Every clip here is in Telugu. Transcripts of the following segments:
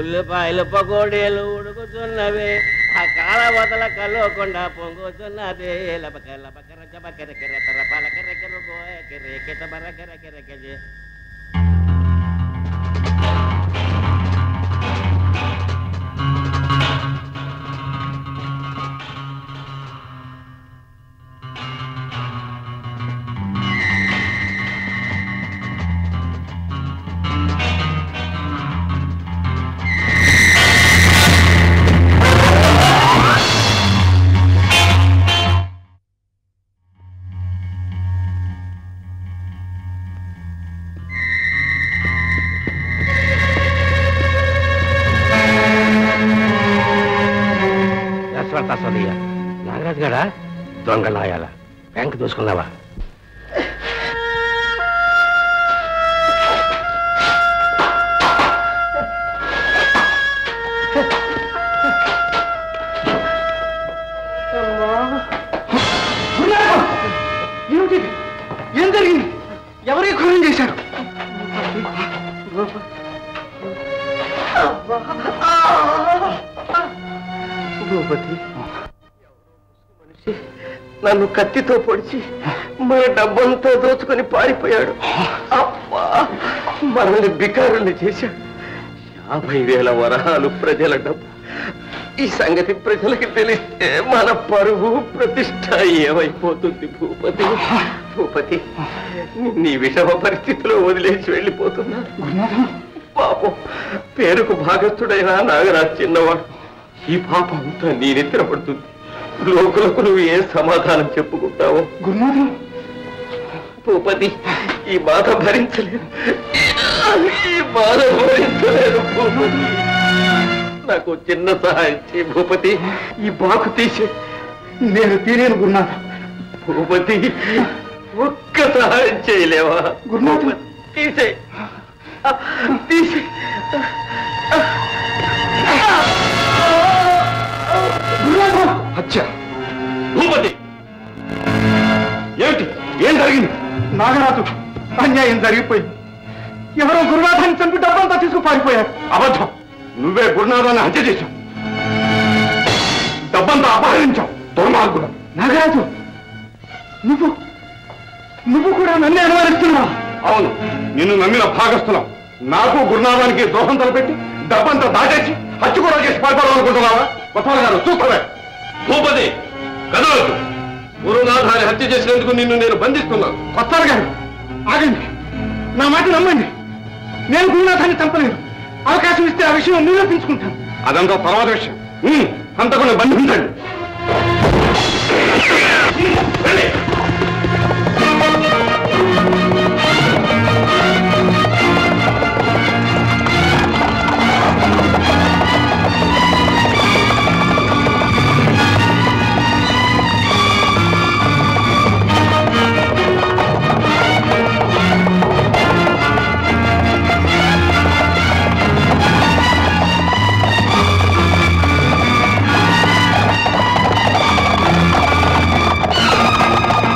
ఉల్లిపాయలు పకోడీలు ఉడుకుతున్నవి ఆ కాల వదల కల్లోకుండా పొంగుతున్నది లబక లబక రజబ కెరకెర తర పలకర కెరుగో కెరే కెత బర కెర కెర కెజే దశవర్త సోదయ్య నాగరాజు గడా దొంగ నాయాల బ్యాంక్ దూసుకున్నావా ఏమిటి ఏం జరిగింది ఎవరి ఖూనం చేశారు భూపతి మనిషి నన్ను కత్తితో పొడిచి మన డబ్బంతా దోచుకొని పారిపోయాడు అబ్బా మనల్ని బికారుల్ని చేశాడు యాభై వేల వరహాలు ప్రజల డబ్బు ఈ సంగతి ప్రజలకి తెలిస్తే మన పరువు ప్రతిష్ట ఏమైపోతుంది భూపతి భూపతి నీ విషమ పరిస్థితిలో వదిలేసి వెళ్ళిపోతున్నా పాపం పేరుకు భాగస్థుడైన నాగరాజ్ చిన్నవాడు ఈ పాపం అంతా నీ నెత్తిన పడుతుంది లోకులకు నువ్వు ఏ సమాధానం చెప్పుకుంటావో గురునాథం భూపతి ఈ బాధ భరించలేదు ఈ బాధ భరించలేదు భూపతి నాకు చిన్న సహాయం చేయి భూపతి ఈ బాకు తీసే నేను తీరేను గురునాథ భూపతి ఒక్క సహాయం చేయలేవా గురునాథ తీసే తీసే అచ్చా భూపతి ఏమిటి ఏం జరిగింది నాగరాజు అన్యాయం జరిగిపోయింది ఎవరో గురునాథాన్ని చంపి డబ్బంతా తీసుకు పారిపోయారు అబద్ధం నువ్వే గురునాథాన్ని హత్య చేశావు డబ్బంతా అపహరించావు దుర్మార్గుడు నాగరాజు నువ్వు నువ్వు కూడా నన్నే అనుమానిస్తున్నావు అవును నిన్ను నమ్మిన భాగస్థులం నాకు గురునాథానికి ద్రోహం తలపెట్టి డబ్బంతా దాటేసి హత్య కూడా చేసి పారిపోవాలనుకుంటున్నావా గొప్ప గారు చూస్తావే భూపతి కదలొద్దు గురునాథాన్ని హత్య చేసినందుకు నిన్ను నేను బంధిస్తున్నాను కొత్తారు గారు ఆగండి నా మాట నమ్మండి నేను గురునాథాన్ని చంపలేదు అవకాశం ఇస్తే ఆ విషయం నిరూపించుకుంటాను అదంతా తర్వాత విషయం ఉమ్, హంతకుని బంధించండి రండి. ఆ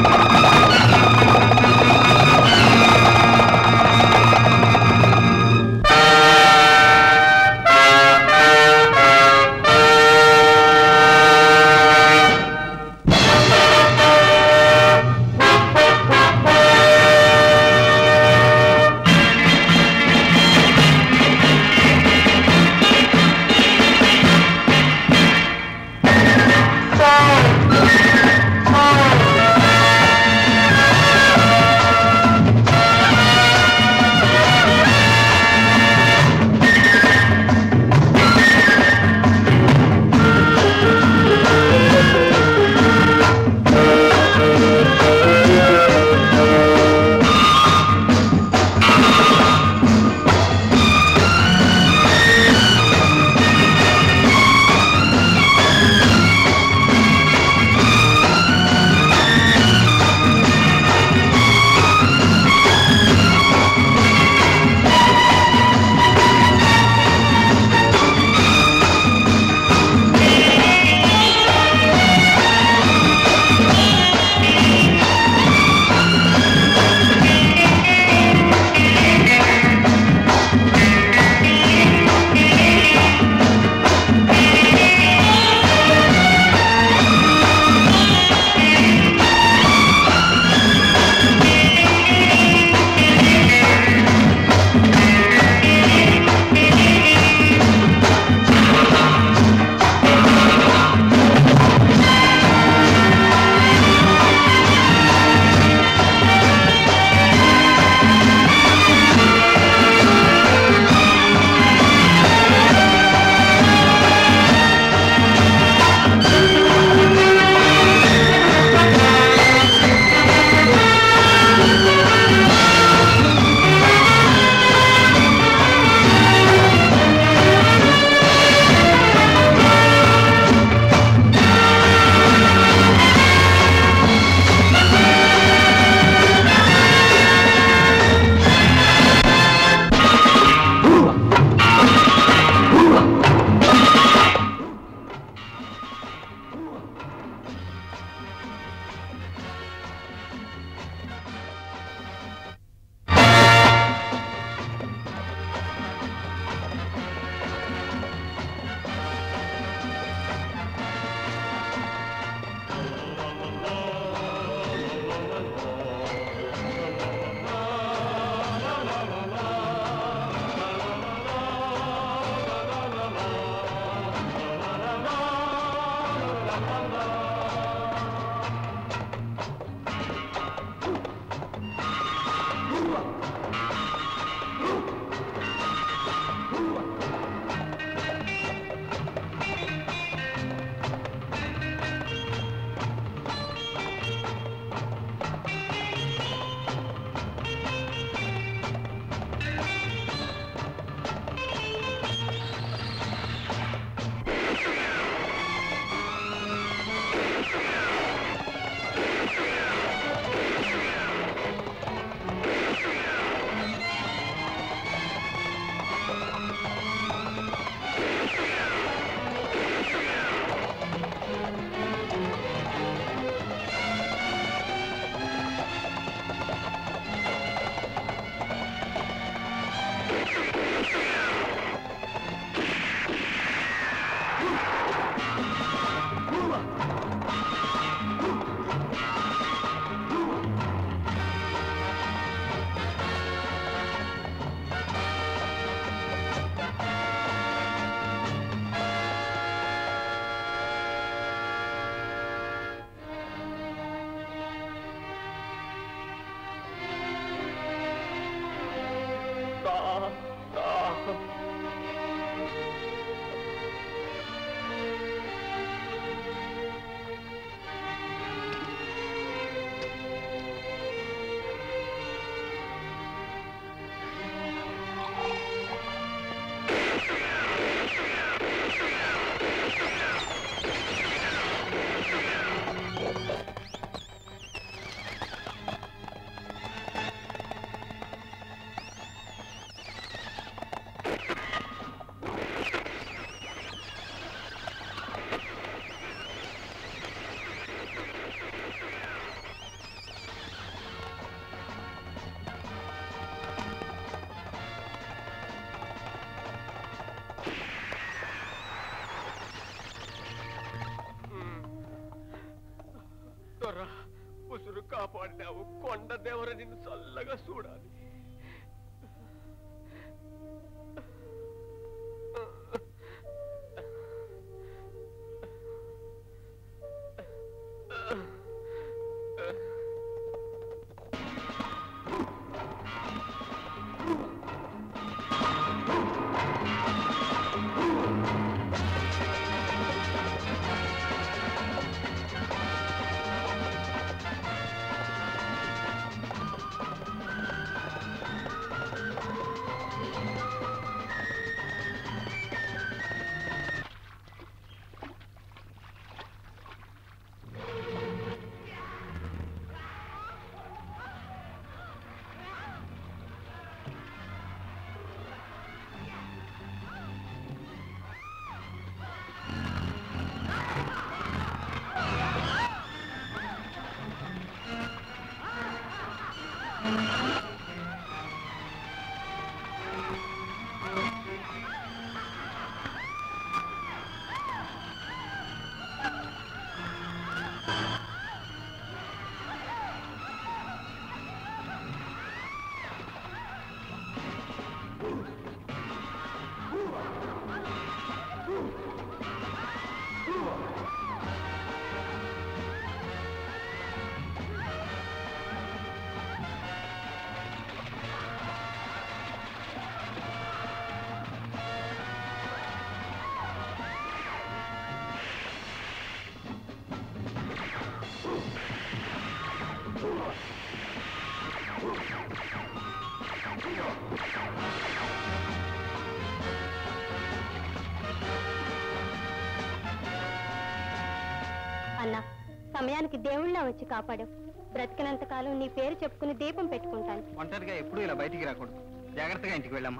సమయానికి దేవుళ్ళ వచ్చి కాపాడావు బ్రతికినంత కాలం నీ పేరు చెప్పుకుని దీపం పెట్టుకుంటాను ఒంటరిగా ఎప్పుడు ఇలా బయటికి రాకూడదు జాగ్రత్తగా ఇంటికి వెళ్ళమ్మా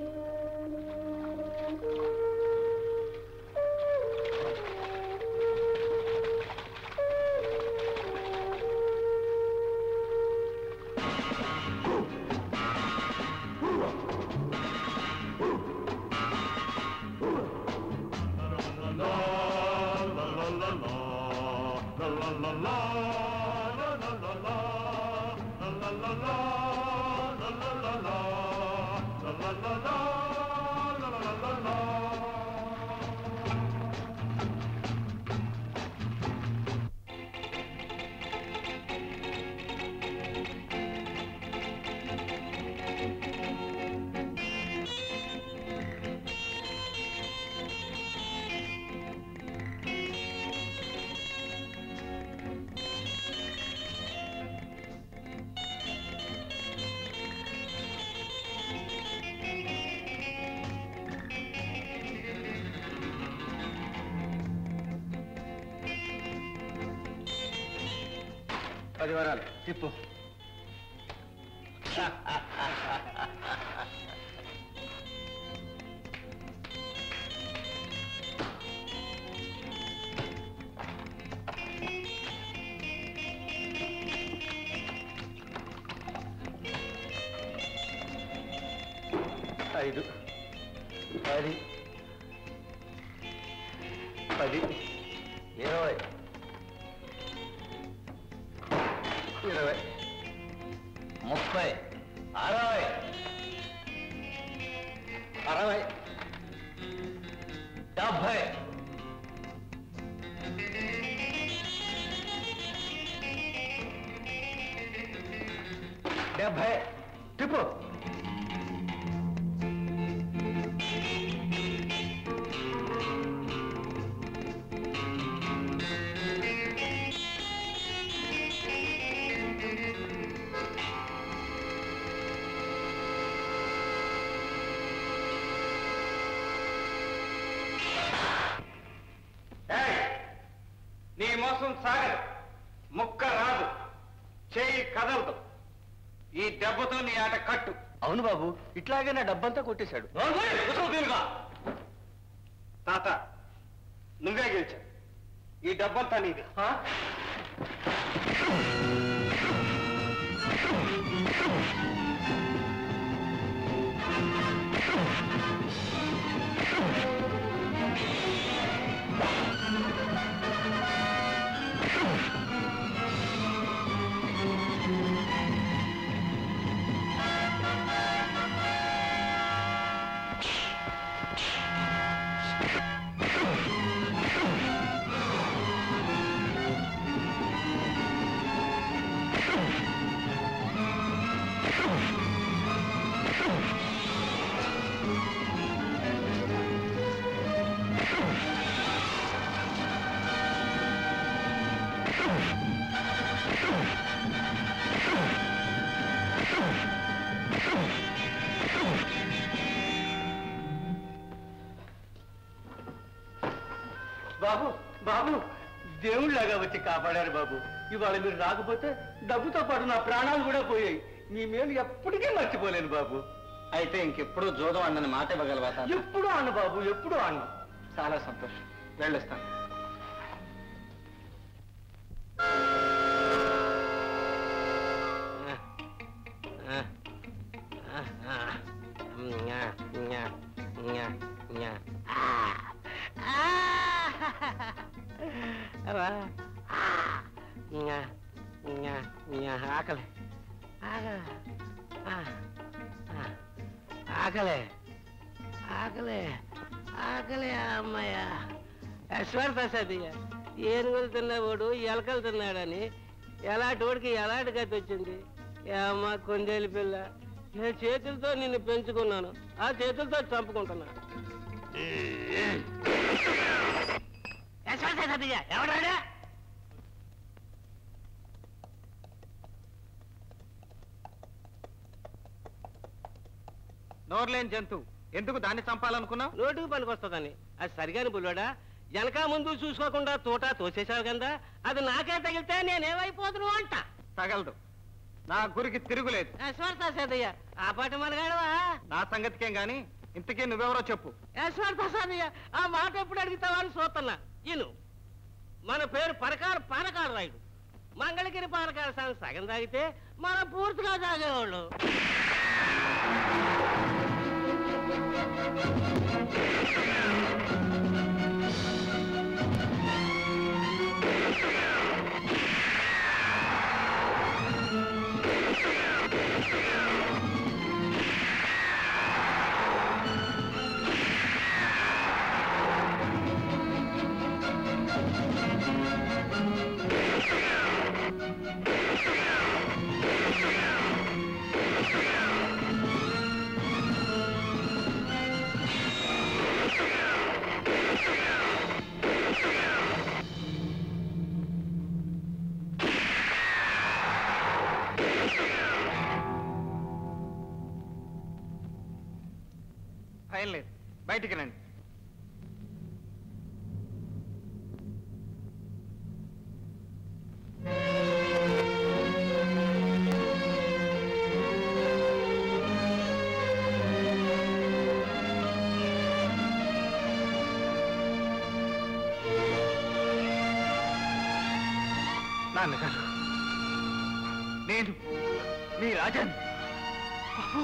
పది వరాలు తిప్పు ఐదు పది పది ఇరవై ఇరవై ముప్పై అరవై అరవై డెబ్భై డెబ్భై తిప్పు ఏయ్! నీ మోసం సాగదు ముక్క రాదు చేయి కదలదు ఈ దెబ్బతో నీ ఆట కట్టు అవును బాబు ఇట్లాగే నా డబ్బంతా కొట్టేశాడు తాత నువ్వే గెలిచా ఈ డబ్బంతా నీది బాబు బాబు దేవుళ్ళలాగా వచ్చి కాపాడారు బాబు ఇవాళ మీరు రాకపోతే డబ్బుతో పాటు నా ప్రాణాలు కూడా పోయాయి మీ మేలు ఎప్పటికీ మర్చిపోలేను బాబు అయితే ఇంకెప్పుడు జోదం అన్నని మాట ఇవ్వగలవా ఎప్పుడు అన్న బాబు ఎప్పుడు అన్న చాలా సంతోషం వెళ్ళొస్తాను ఆకలి ఆకలే ఆకలే ఆకలే అమ్మాయ యశ్వర్ ప్రసాదయ్య ఏనుగులు తిన్నవాడు ఎలకలు తిన్నాడని ఎలాంటి ఎలాంటి గతి వచ్చింది ఏ అమ్మ కొందేలి పిల్ల నేను చేతులతో నిన్ను పెంచుకున్నాను ఆ చేతులతో చంపుకుంటున్నా యశ్వర్ ప్రసాదయ్య ఎవడాడా నోర్లేని జంతువు ఎందుకు దాన్ని చంపాలనుకున్నావు నోటుకు పనికొస్తుందని అది సరిగాని బుల్లోడా వెనక ముందు చూసుకోకుండా తోట తోసేశావు కదా అది నాకే తగిలితే నేనేమైపోతును అంట తగలదు నా గురికి తిరుగులేదు యశ్వర్తా సేదయ్య ఆ పాట మనగాడవా నా సంగతికేం గాని ఇంతకీ నువ్వెవరో చెప్పు యశ్వర్తా సేదయ్య ఆ మాట ఎప్పుడు అడుగుతావా అని చూస్తున్నా ఇను మన పేరు పరకాల పానకాల రాయుడు మంగళగిరి పానకాల సాగు సగం తాగితే మనం పూర్తిగా తాగేవాళ్ళు భయం లేదు బయటికి రండి నాన్నగారు నేను మీ రాజాని బాబు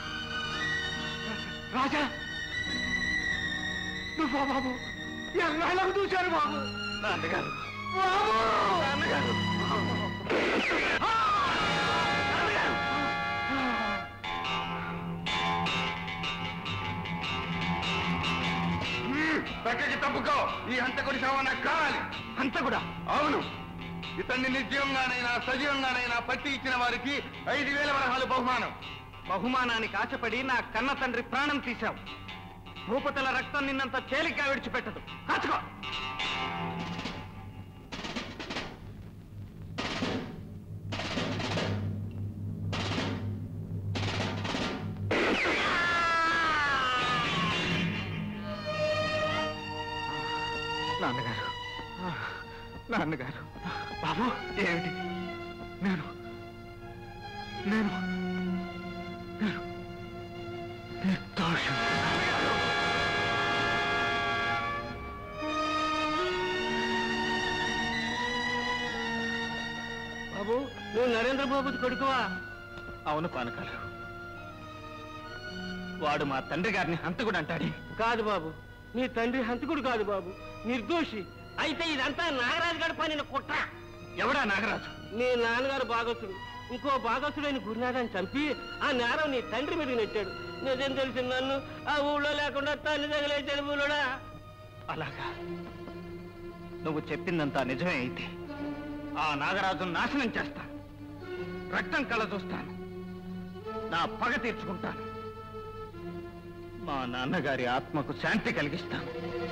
రాజా నువ్వు బాబు ఎన్నాళ్ళకు చూశాను బాబు నాన్నగారు బాబు నాన్నగారు ఆ! నాన్నగారు! పక్కకి తప్పుకో ఈ హంతకుడి శవం నాకు కావాలి హంతకుడా అవును ఇతన్ని నిర్జీవంగానైనా సజీవంగానైనా పట్టి ఇచ్చిన వారికి ఐదు వేల వరహాలు బహుమానం బహుమానానికి ఆశపడి నా కన్న తండ్రి ప్రాణం తీశావు భూపతుల రక్తం నిన్నంత తేలిగ్గా విడిచిపెట్టదు కాచుకో నాన్నగారు నాన్నగారు బాబు ఏమిటి నేను నేను నేను నిర్దోషం బాబు నువ్వు నరేంద్ర బాబు కొడుకువా అవును పానకాలు వాడు మా తండ్రి గారిని హంతకుడు అంటాడే కాదు బాబు నీ తండ్రి హంతకుడు కాదు బాబు నిర్దోషి అయితే ఇదంతా నాగరాజు గారి పనిన కుట్ర ఎవడా నాగరాజు నీ నాన్నగారు భాగస్తుడు ఇంకో భాగస్తుడైన గురునాథాన్ని చంపి ఆ నేరం నీ తండ్రి మీద నెట్టాడు నిజం తెలిసిన నన్ను ఆ ఊళ్ళో లేకుండా తల్లి తగిలేసాడు ఊళ్ళోడా అలాగా నువ్వు చెప్పిందంతా నిజమే అయితే ఆ నాగరాజును నాశనం చేస్తాను రక్తం కళ్ళ చూస్తాను నా పగ తీర్చుకుంటాను మా నాన్నగారి ఆత్మకు శాంతి కలిగిస్తాను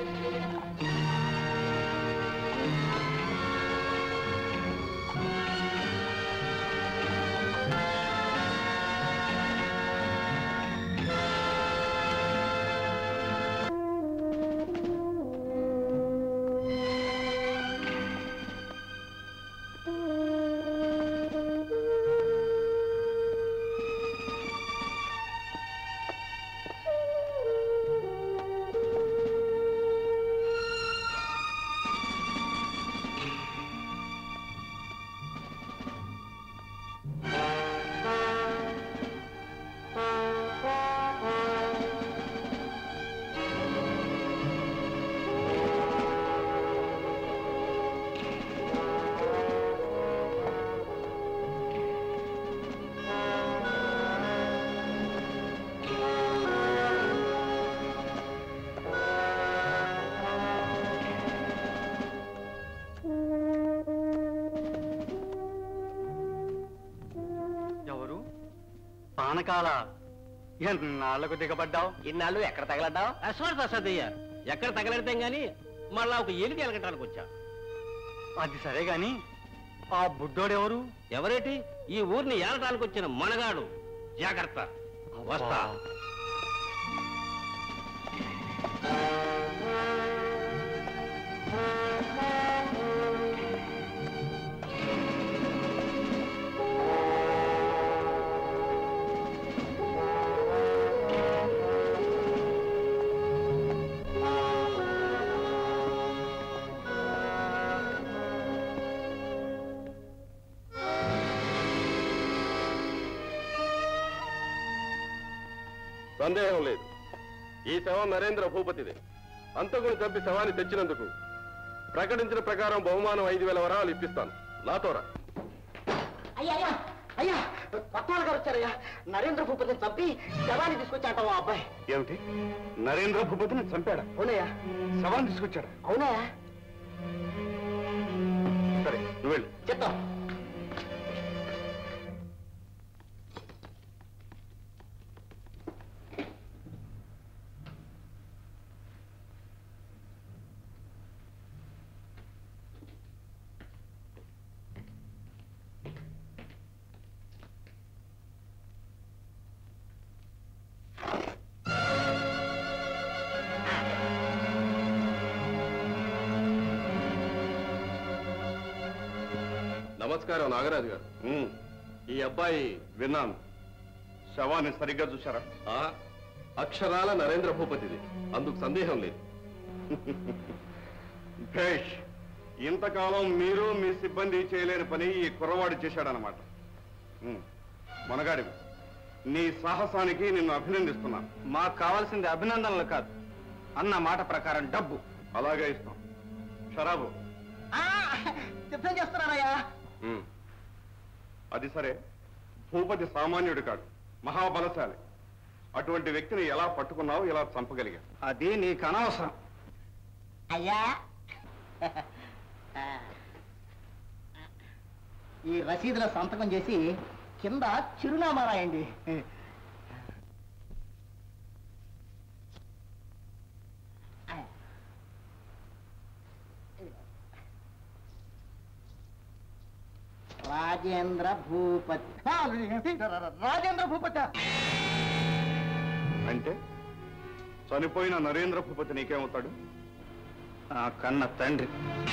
ఎవరు పానకాల ఎన్నాళ్లకు దిగబడ్డావు ఇన్నాళ్ళు ఎక్కడ తగలడ్డావు అశ్వర్ ప్రసాదయ్య ఎక్కడ తగలడతాం గాని మళ్ళా ఒక ఏలికి ఎలగటానికి వచ్చా అది సరే గాని ఆ బుడ్డోడెవరు ఎవరేటి ఈ ఊరిని ఏలటానికి వచ్చిన మనగాడు జాగ్రత్త వస్తా సందేహం లేదు ఈ శవం నరేంద్ర భూపతిదే అంతకుని చంపి శవాన్ని తెచ్చినందుకు ప్రకటించిన ప్రకారం బహుమానం ఐదు వేల వరాలు ఇప్పిస్తాను నాతోరా అయ్యా అయ్యా అయ్యా కొత్త వాళ్ళు గారు వచ్చారయ్యా నరేంద్ర భూపతిని చంపి శవాన్ని తీసుకొచ్చాట ఆ అబ్బాయి ఏమిటి నరేంద్ర భూపతిని చంపాడా అవునయ్యా శవాన్ని తీసుకొచ్చాడా అవునయ్యా సరే నువ్వు వెళ్ళు చెప్తాం నమస్కారం నాగరాజు గారు ఈ అబ్బాయి విన్నాను శవాన్ని సరిగ్గా చూశారా ఆ అక్షరాల నరేంద్ర భూపతిది అందుకు సందేహం లేదు భేష్ ఇంతకాలం మీరు మీ సిబ్బంది చేయలేని పని ఈ కుర్రవాడు చేశాడనమాట ఉమ్, మనగాడివి నీ సాహసానికి నిన్ను అభినందిస్తున్నాను మాకు కావాల్సింది అభినందనలు కాదు అన్న మాట ప్రకారం డబ్బు అలాగే ఇస్తాం షరాబు సిద్ధం చేస్తున్నారయ్యా ఉమ్. అది సరే భూపతి సామాన్యుడు కాడు మహాబలశాలి అటువంటి వ్యక్తిని ఎలా పట్టుకున్నావు ఎలా చంపగలిగా అది నీకు అనవసరం అయ్యా ఈ రసీదులో సంతకం చేసి కింద చిరునామా రాయండి రాజేంద్ర భూపతి ఆ, రాజేంద్ర భూపతి అంటే చనిపోయిన నరేంద్ర భూపతి నీకేమవుతాడు నా కన్న తండ్రి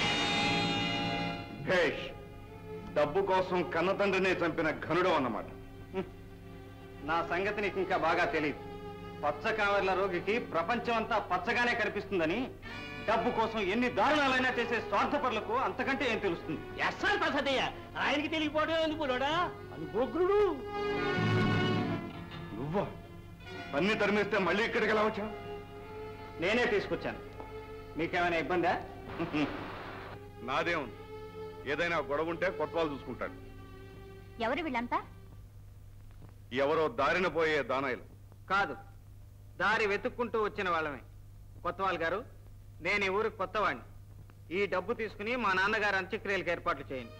భేష్ డబ్బు కోసం కన్న తండ్రినే చంపిన ఘనుడు అన్నమాట నా సంగతి నీకు ఇంకా బాగా తెలియదు పచ్చ కావర్ల రోగికి ప్రపంచం అంతా పచ్చగానే కనిపిస్తుందని డబ్బు కోసం ఎన్ని దారుణాలైనా చేసే స్వార్థపరులకు అంతకంటే ఏం తెలుస్తుంది ఎస్ఆర్ ప్రసాదయ్య ఆయనకి తెలియపోవడం ఎందుకున్నాడా అనుభోగ్రుడు నువ్వా అన్ని తరిమేస్తే మళ్ళీ ఇక్కడికి ఎలా వచ్చావు నేనే తీసుకొచ్చాను మీకేమైనా ఇబ్బందా నాదే ఉంది ఏదైనా గొడవ ఉంటే కొత్తవాళ్ళు చూసుకుంటాడు ఎవరు వీళ్ళంతా ఎవరో దారిన పోయే దానాయిలు కాదు దారి వెతుక్కుంటూ వచ్చిన వాళ్ళమే కొత్తవాళ్ళు గారు నేను ఈ ఊరికి కొత్తవాడిని ఈ డబ్బు తీసుకుని మా నాన్నగారు అంత్యక్రియలకు ఏర్పాట్లు చేయండి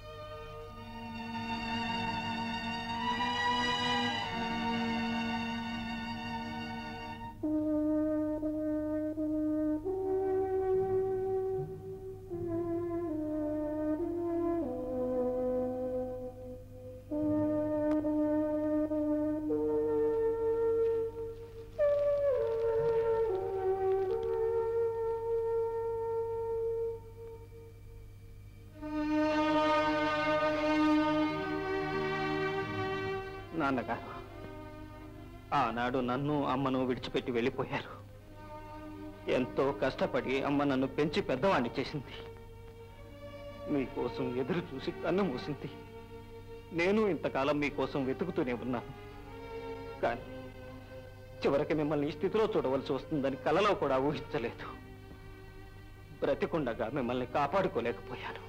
నాన్నగారు ఆనాడు నన్ను అమ్మను విడిచిపెట్టి వెళ్ళిపోయారు ఎంతో కష్టపడి అమ్మ నన్ను పెంచి పెద్దవాణ్ణి చేసింది మీకోసం ఎదురు చూసి కన్ను మూసింది నేను ఇంతకాలం మీకోసం వెతుకుతూనే ఉన్నాను కానీ చివరికి మిమ్మల్ని ఈ స్థితిలో చూడవలసి వస్తుందని కలలో కూడా ఊహించలేదు బ్రతికుండగా మిమ్మల్ని కాపాడుకోలేకపోయాను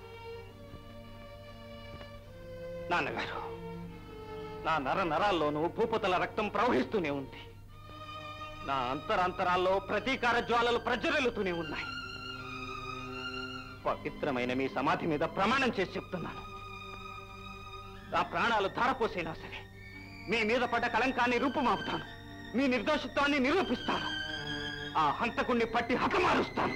నాన్నగారు నా నర నరాల్లోనూ భూపతల రక్తం ప్రవహిస్తూనే ఉంది నా అంతరాంతరాల్లో ప్రతీకార జ్వాలలు ప్రజ్వరిల్లుతూనే ఉన్నాయి పవిత్రమైన మీ సమాధి మీద ప్రమాణం చేసి చెప్తున్నాను నా ప్రాణాలు ధారపోసైనా సరే మీ మీద పడ్డ కళంకాన్ని రూపుమాపుతాను మీ నిర్దోషిత్వాన్ని నిరూపిస్తాను ఆ హంతకుణ్ణి పట్టి హతమారుస్తాను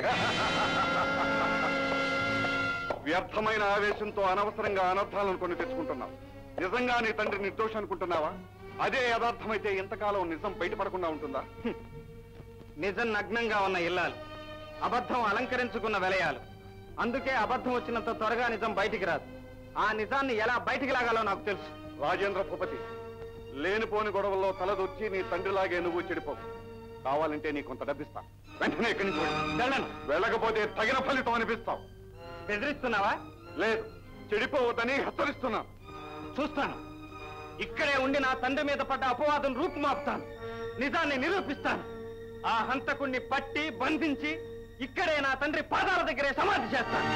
వ్యర్థమైన ఆవేశంతో అనవసరంగా అనర్థాలను కొని తెచ్చుకుంటున్నావు నిజంగా నీ తండ్రి నిర్దోషం అనుకుంటున్నావా అదే యథార్థమైతే ఎంతకాలం నిజం బయటపడకుండా ఉంటుందా హ్మ్. నిజం నగ్నంగా ఉన్న ఇల్లాలు అబద్ధం అలంకరించుకున్న వెలయాలు అందుకే అబద్ధం వచ్చినంత త్వరగా నిజం బయటికి రాదు ఆ నిజాన్ని ఎలా బయటికి లాగాలో నాకు తెలుసు రాజేంద్ర భూపతి లేనిపోని గొడవల్లో తలదొచ్చి నీ తండ్రిలాగే నువ్వు చెడిపోవు కావాలంటే నీ కొంత డబ్బిస్తా వెంటనే ఇక్కడి నుంచి వెళ్ళు. వెళ్ళను వెళ్ళకపోతే తగిన ఫలితం అనిపిస్తావు బెదిరిస్తున్నావా లేదు చెడిపోవద్దని హెచ్చరిస్తున్నా చూస్తాను ఇక్కడే ఉండి నా తండ్రి మీద పడ్డ అపవాదం రూపుమాపుతాను నిజాన్ని నిరూపిస్తాను ఆ హంతకుణ్ణి పట్టి బంధించి ఇక్కడే నా తండ్రి పాదాల దగ్గరే సమాధి చేస్తాను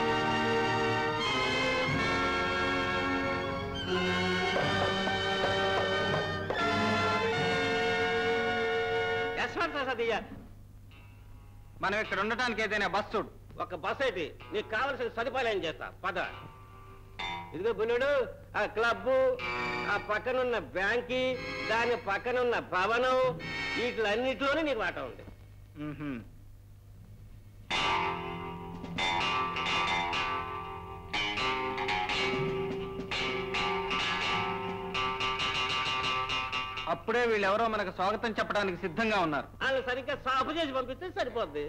యశ్వంత్ ప్రసాద్ అయ్యా మనం ఇక్కడ ఉండటానికి ఏదైనా బస్ చూడు ఒక బస్ అయితే నీకు కావలసిన సదుపాయాలు చేస్తా పద ఇదిగో బుల్లుడు ఆ క్లబ్ ఆ పక్కనున్న బ్యాంకి దాని పక్కనున్న భవనం వీటిలన్నిటిలోనే నీకు వాటా ఉంది అప్పుడే వీళ్ళెవరో మనకు స్వాగతం చెప్పడానికి సిద్ధంగా ఉన్నారు వాళ్ళు సరిగ్గా సాపు చేసి పంపిస్తే సరిపోద్ది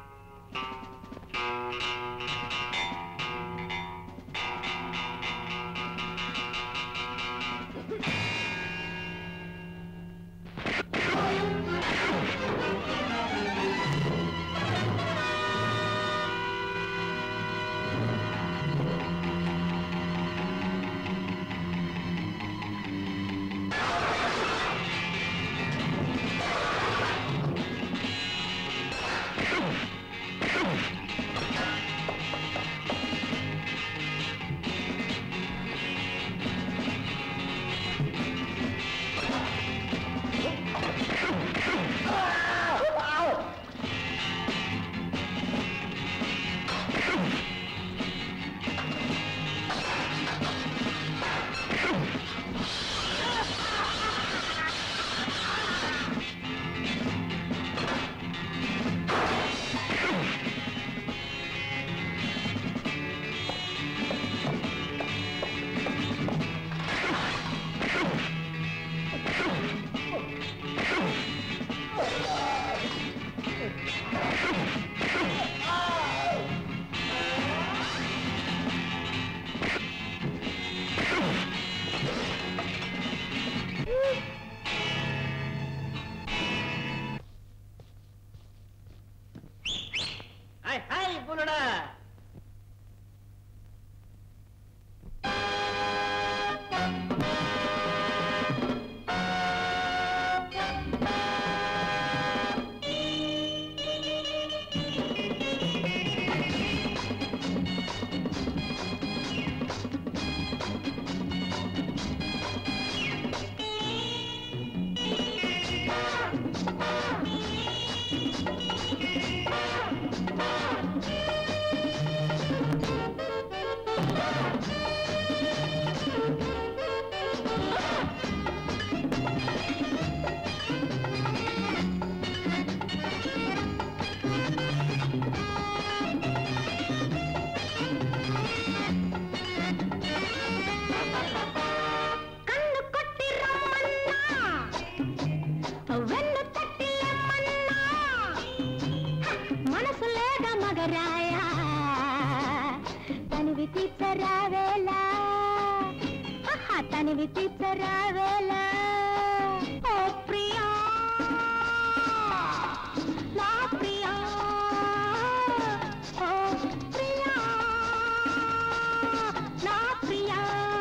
హాయ్ హాయ్ బుల్లుడా కన్ను కొట్టి రమ్మన్నా వెన్ను తట్టి లెమ్మన్నా హ, మనసు లేద మగరాయా తనివి తీర్చరావేలా హహ, తనివి తీర్చరావేలా ఓ ప్రియా నా ప్రియా ఓ ప్రియా నా ప్రియా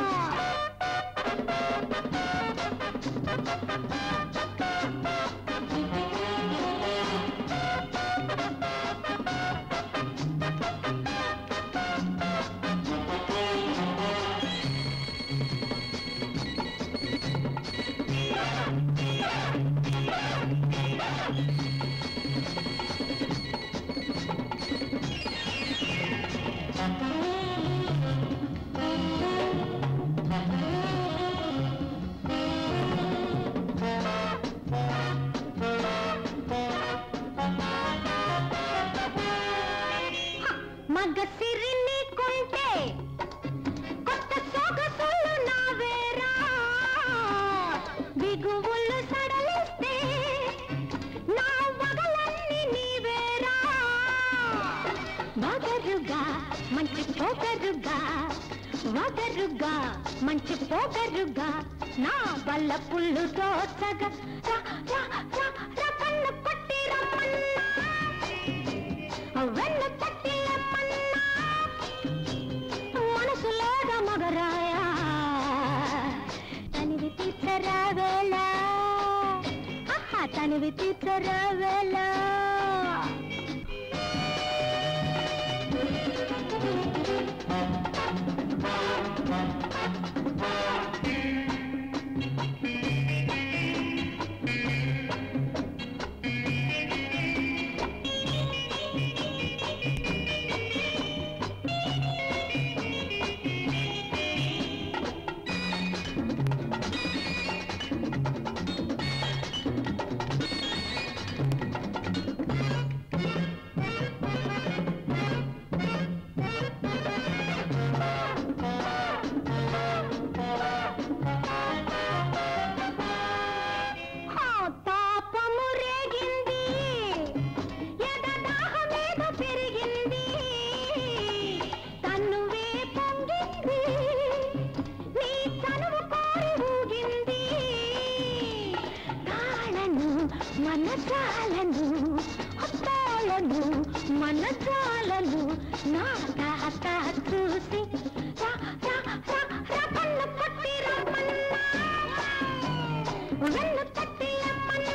మగ సిరి నీకుంటే కొత్త సొగసులు నావేరా బిగువులు సడలిస్తే నా వగలన్నీ నీవేరా వగరుగా మంచి పోగరుగా వగరుగా మంచి పోగరుగా నా వల్ల పుల్లు దోచగా రా రా రా రా కన్ను కొట్టి రమ్మన్నా వెన్ను తట్టి లెమ్మన్నా మనసు లేదా మగరాయా తనివి తీర్చరావేలా ఆహా తనివి జాలను తాళను మన జాలను నా తాత చూసి రా రా రా రా కన్ను పట్టి రమ్మన్నా వెన్ను తట్టి రమ్మన్నా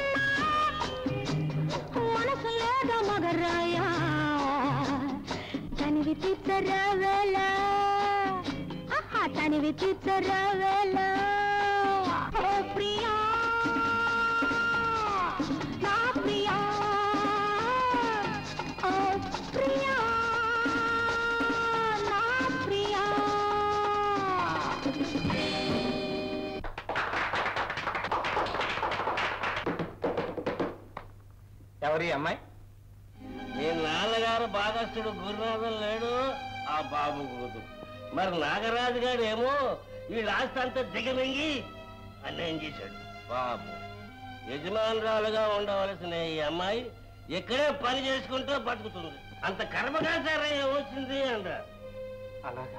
మనసు లేదా మగరాయా తనివి తీర్చరా వేళ ఆహా, తనివి తీర్చరా వేళ ఓ ప్రియా నా ప్రియా ఓ ప్రియా నా ప్రియా ఎవరి అమ్మాయి మీ నాన్నగారు భాగస్థుడు గురునాథం లేడు ఆ బాబు కూతురు మరి నాగరాజు గారు ఏమో వీళ్ళ ఆస్తి అంతా దిగమింగి అన్యాయం చేశాడు బాబు యజమానురాలుగా ఉండవలసిన ఈ అమ్మాయి ఇక్కడే పని చేసుకుంటూ బతుకుతుంది అంత కర్మకాచారం ఏమొచ్చింది అంట అలాగా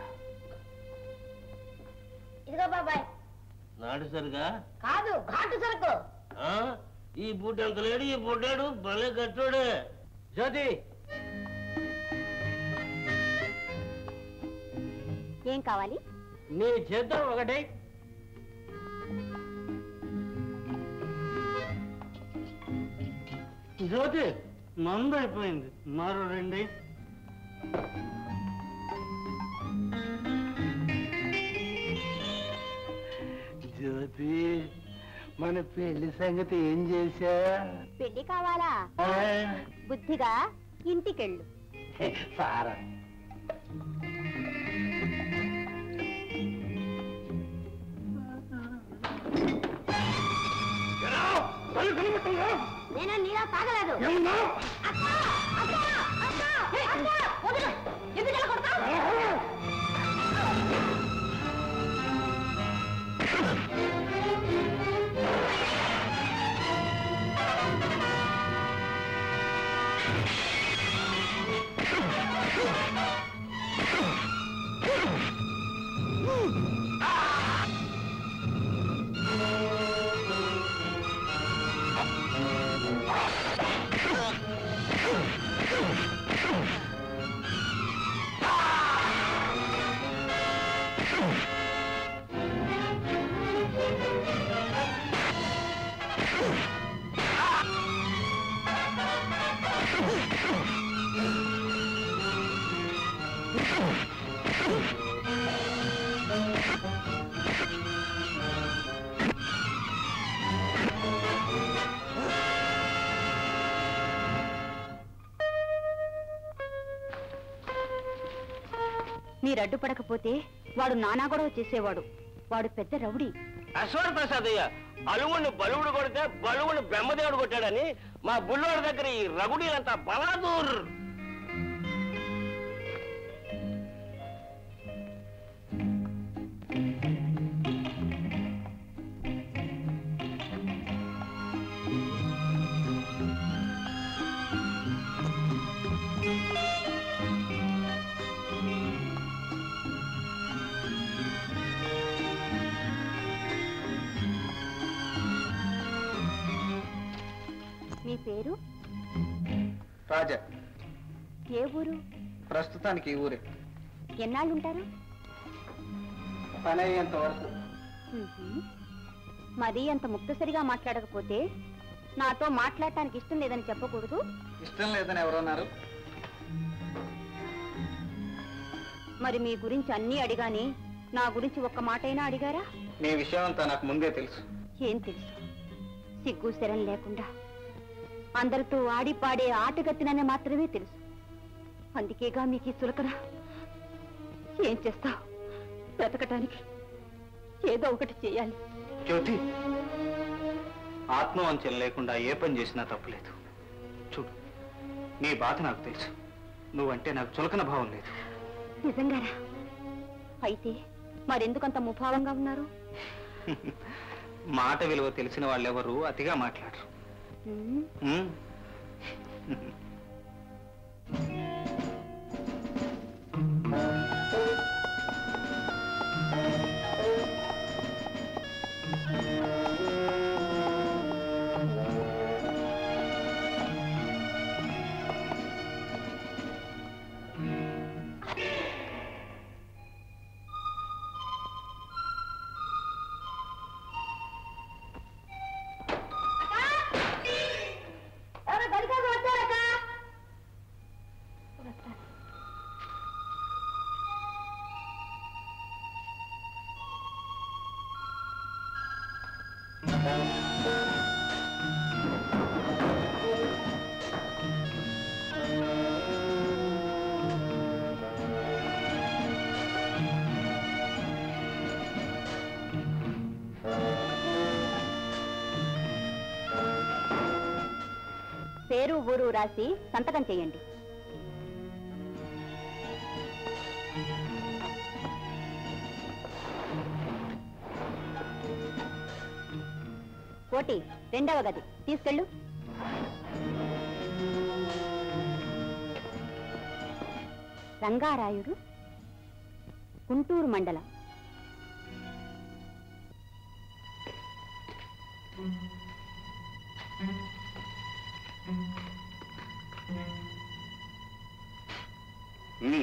ఇదిగో బాబాయ్ నాడు సరిగా కాదు ఘాటు సరుకు ఆ? ఈ బుడ్డ అంత లేడు ఈ బుడ్డాడు భలే కట్టోడే జ్యోతి ఏం కావాలి నీ చేద్దాం ఒకటే జ్యోతి మందు అయిపోయింది మరో రెండే జ్యోతి మన పెళ్లి సంగతి ఏం చేశా పెళ్లి కావాలా బుద్ధిగా ఇంటికెళ్ళు సారా నేను నీలా తాగలేదు అక్క! అక్క! అక్క! అక్క! వదిలు! ఎందుకు ఇలా కొడతావ్? మీరు అడ్డుపడకపోతే వాడు నానా గొడవ చేసేవాడు వాడు పెద్ద రౌడీ అశ్వర ప్రసాద్ అయ్య అలువుని బలువుడు కొడితే బలువుని బ్రహ్మదేవుడు కొట్టాడని మా బుల్లోడి దగ్గర ఈ రగుడీలంతా బలాదూర్ మీ పేరు రాజా ఏ ఊరు ప్రస్తుతానికి ఈ ఊరే ఎన్నాళ్ళుంటారు పని అయ్యేంత వరకు ఉహుం. మరీ అంత ముక్తసరిగా మాట్లాడకపోతే నాతో మాట్లాడటానికి ఇష్టం లేదని చెప్పకూడదు ఇష్టం లేదని ఎవరన్నారు మరి మీ గురించి అన్నీ అడిగాని నా గురించి ఒక్క మాటైనా అడిగారా నీ విషయం అంతా నాకు ముందే తెలుసు ఏం తెలుసు సిగ్గు శరం లేకుండా అందరితో ఆడి పాడే ఆటగత్తినని మాత్రమే తెలుసు అందుకేగా మీకు ఈ చులకన ఏం చేస్తావు బ్రతకటానికి ఏదో ఒకటి చేయాలి జ్యోతి ఆత్మవంచన లేకుండా ఏ పని చేసినా తప్పులేదు చూడు నీ బాధ నాకు తెలుసు నువ్వంటే నాకు చులకన భావం లేదు నిజంగానా అయితే మరెందుకంత ముభావంగా ఉన్నారు మాట విలువ తెలిసిన వాళ్ళెవరు అతిగా మాట్లాడరు ఉమ్, ఉమ్. పేరు ఊరు రాసి సంతకం చేయండి కోటి రెండవ గది తీసుకెళ్ళు రంగారాయుడు గుంటూరు మండలం ఉమ్.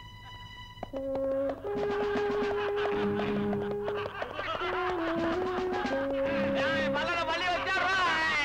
మళ్ళీ వచ్చారా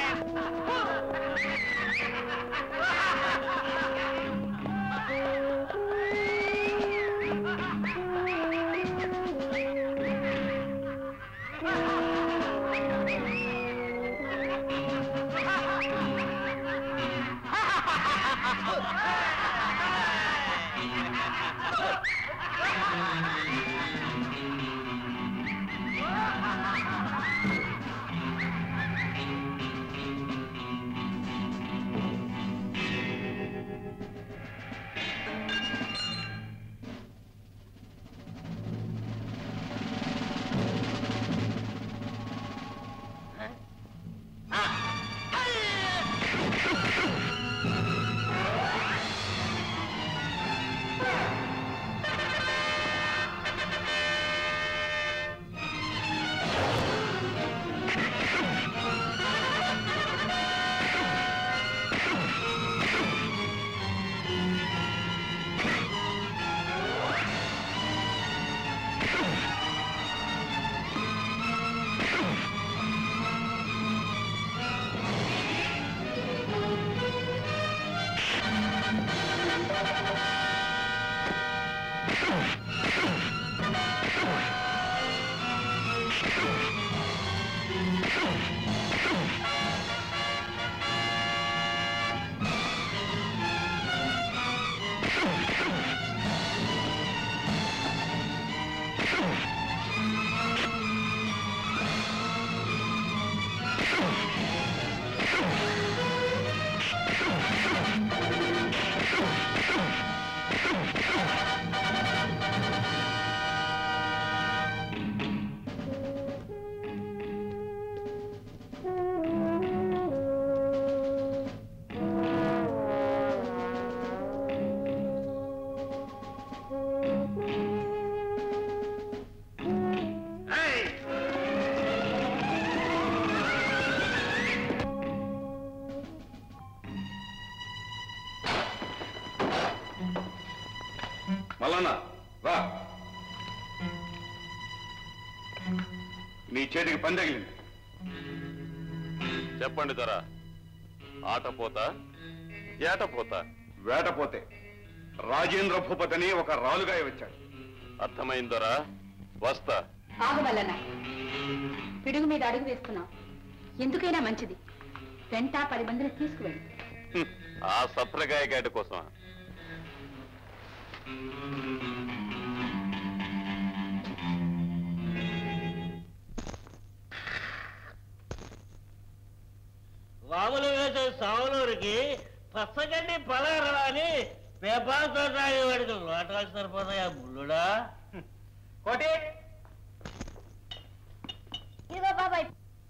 మల్లన్న రా నీ చేతికి పని తగిలింది చెప్పండి దొర ఆట పోతా ఏట పోతా వేటపోతే రాజేంద్ర భూపతిని ఒక రాలుగాయ వచ్చాడు అర్థమైందొరా వస్తా ఆగవల్లన పిడుగు మీద అడుగు వేస్తున్నాం ఎందుకైనా మంచిది వెంట పది మందిని తీసుకువెళ్ళు హ్మ్. ఆ సత్రగాయ గేట కోసం వాములు వేసే సావులూరికి పచ్చగడ్డి పలారా అని పేపాలతో తాగే వాడికి లోటాలు సరిపోతాయా బుల్లుడా కోటి ఇదిగో బాబాయ్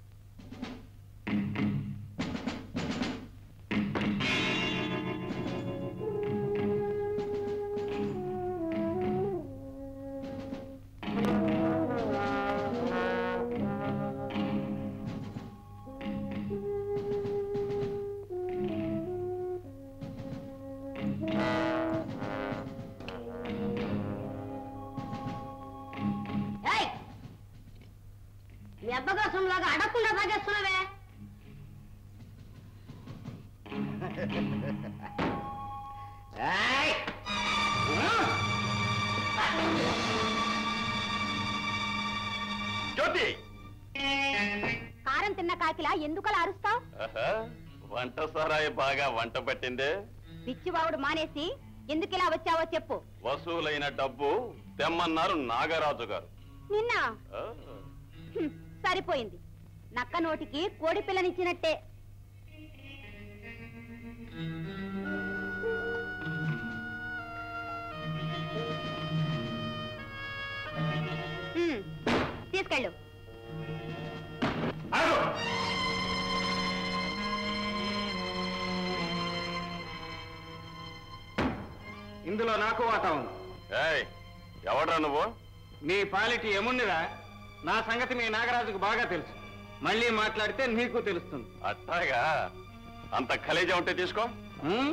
లాగా అడగకుండా తాగేస్తున్నావే జ్యోతి కారం తిన్న కాకిలా ఎందుకలా అరుస్తావు ఆహా, వంట సారాయి బాగా వంట పట్టిందే పిచ్చివావుడు మానేసి ఎందుకిలా వచ్చావో చెప్పు వసూలైన డబ్బు తెమ్మన్నారు నాగరాజు గారు నిన్న ఆ, హ్మ్, సరిపోయింది నక్క నోటికి కోడి పిల్లనిచ్చినట్టే ఇందులో నాకు వాటా ఉంది ఏయ్ ఎవడ్రా నువ్వు నీ పాలిటి యముణ్ణిరా నా సంగతి మీ నాగరాజుకు బాగా తెలుసు మళ్ళీ మాట్లాడితే నీకు తెలుస్తుంది అట్టాగా అంత ఖలేజా ఉంటే తీసుకో హ్మ్?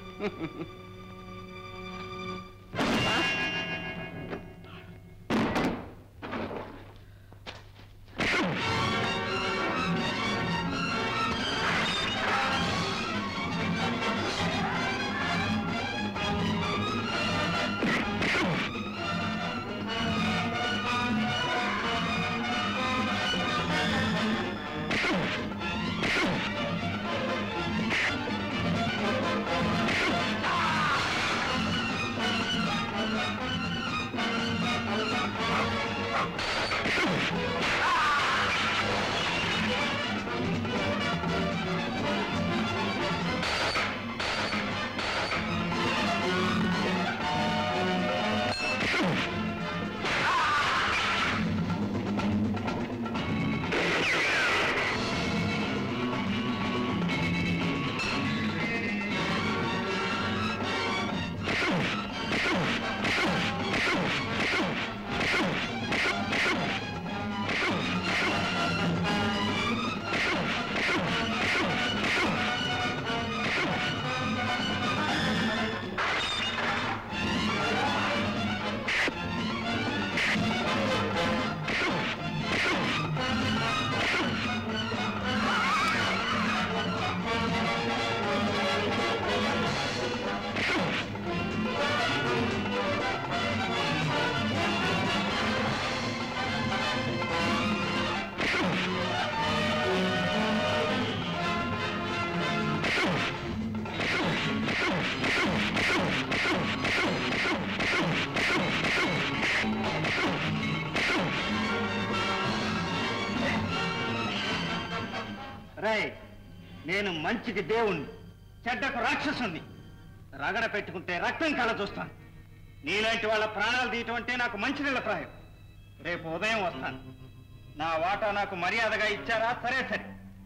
రై నేను మంచికి దేవుణ్ణి చెడ్డకు రాక్షసుణ్ణి రగడ పెట్టుకుంటే రక్తం కళ చూస్తాను నీలాంటి వాళ్ళ ప్రాణాలు తీయటం అంటే నాకు మంచి నీళ్ళ ప్రాయం రేపు ఉదయం వస్తాను నా వాటా నాకు మర్యాదగా ఇచ్చారా సరే సరే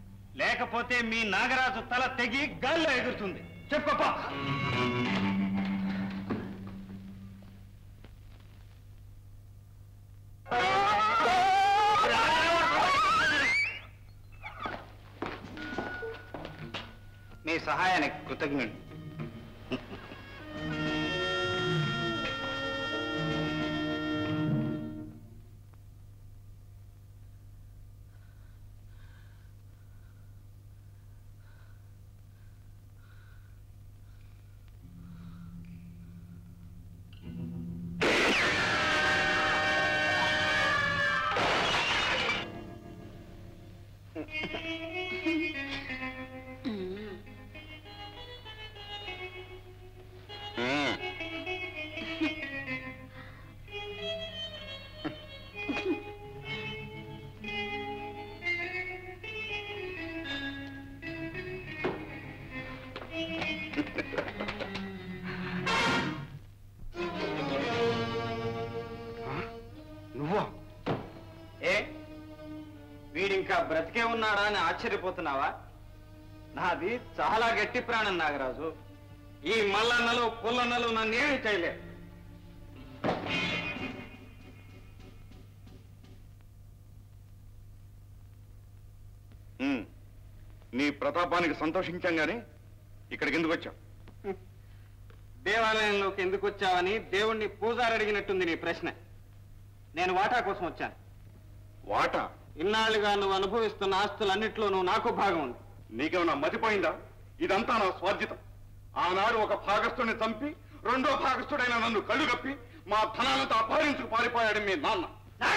లేకపోతే మీ నాగరాజు తల తెగి గాల్లో ఎగురుతుంది చెప్పప్పా మీ సహాయానికి కృతజ్ఞుడు నువ్వా ఏ వీడింకా బ్రతికే ఉన్నాడా అని ఆశ్చర్యపోతున్నావా నాది చాలా గట్టి ప్రాణం నాగరాజు ఈ మల్లన్నలు పుల్లన్నలు నన్నేమి చేయలే ఉమ్. నీ ప్రతాపానికి సంతోషించాం గాని ఇక్కడికి ఎందుకు వచ్చావు దేవాలయంలోకి ఎందుకు వచ్చావని దేవుణ్ణి పూజారి అడిగినట్టుంది నీ ప్రశ్న నేను వాటా కోసం వచ్చాను వాట ఇన్నాళ్లుగా నువ్వు అనుభవిస్తున్న ఆస్తులన్నిట్లోనూ నాకు భాగం ఉంది నీకేమన్నా మతిపోయిందా ఇదంతా నా స్వార్జితం ఆనాడు ఒక భాగస్థుడిని చంపి రెండో భాగస్థుడైన నన్ను కళ్ళు కప్పి మా ధనాలంతా అపహరించుకు పారిపోయాడు మీ నాన్న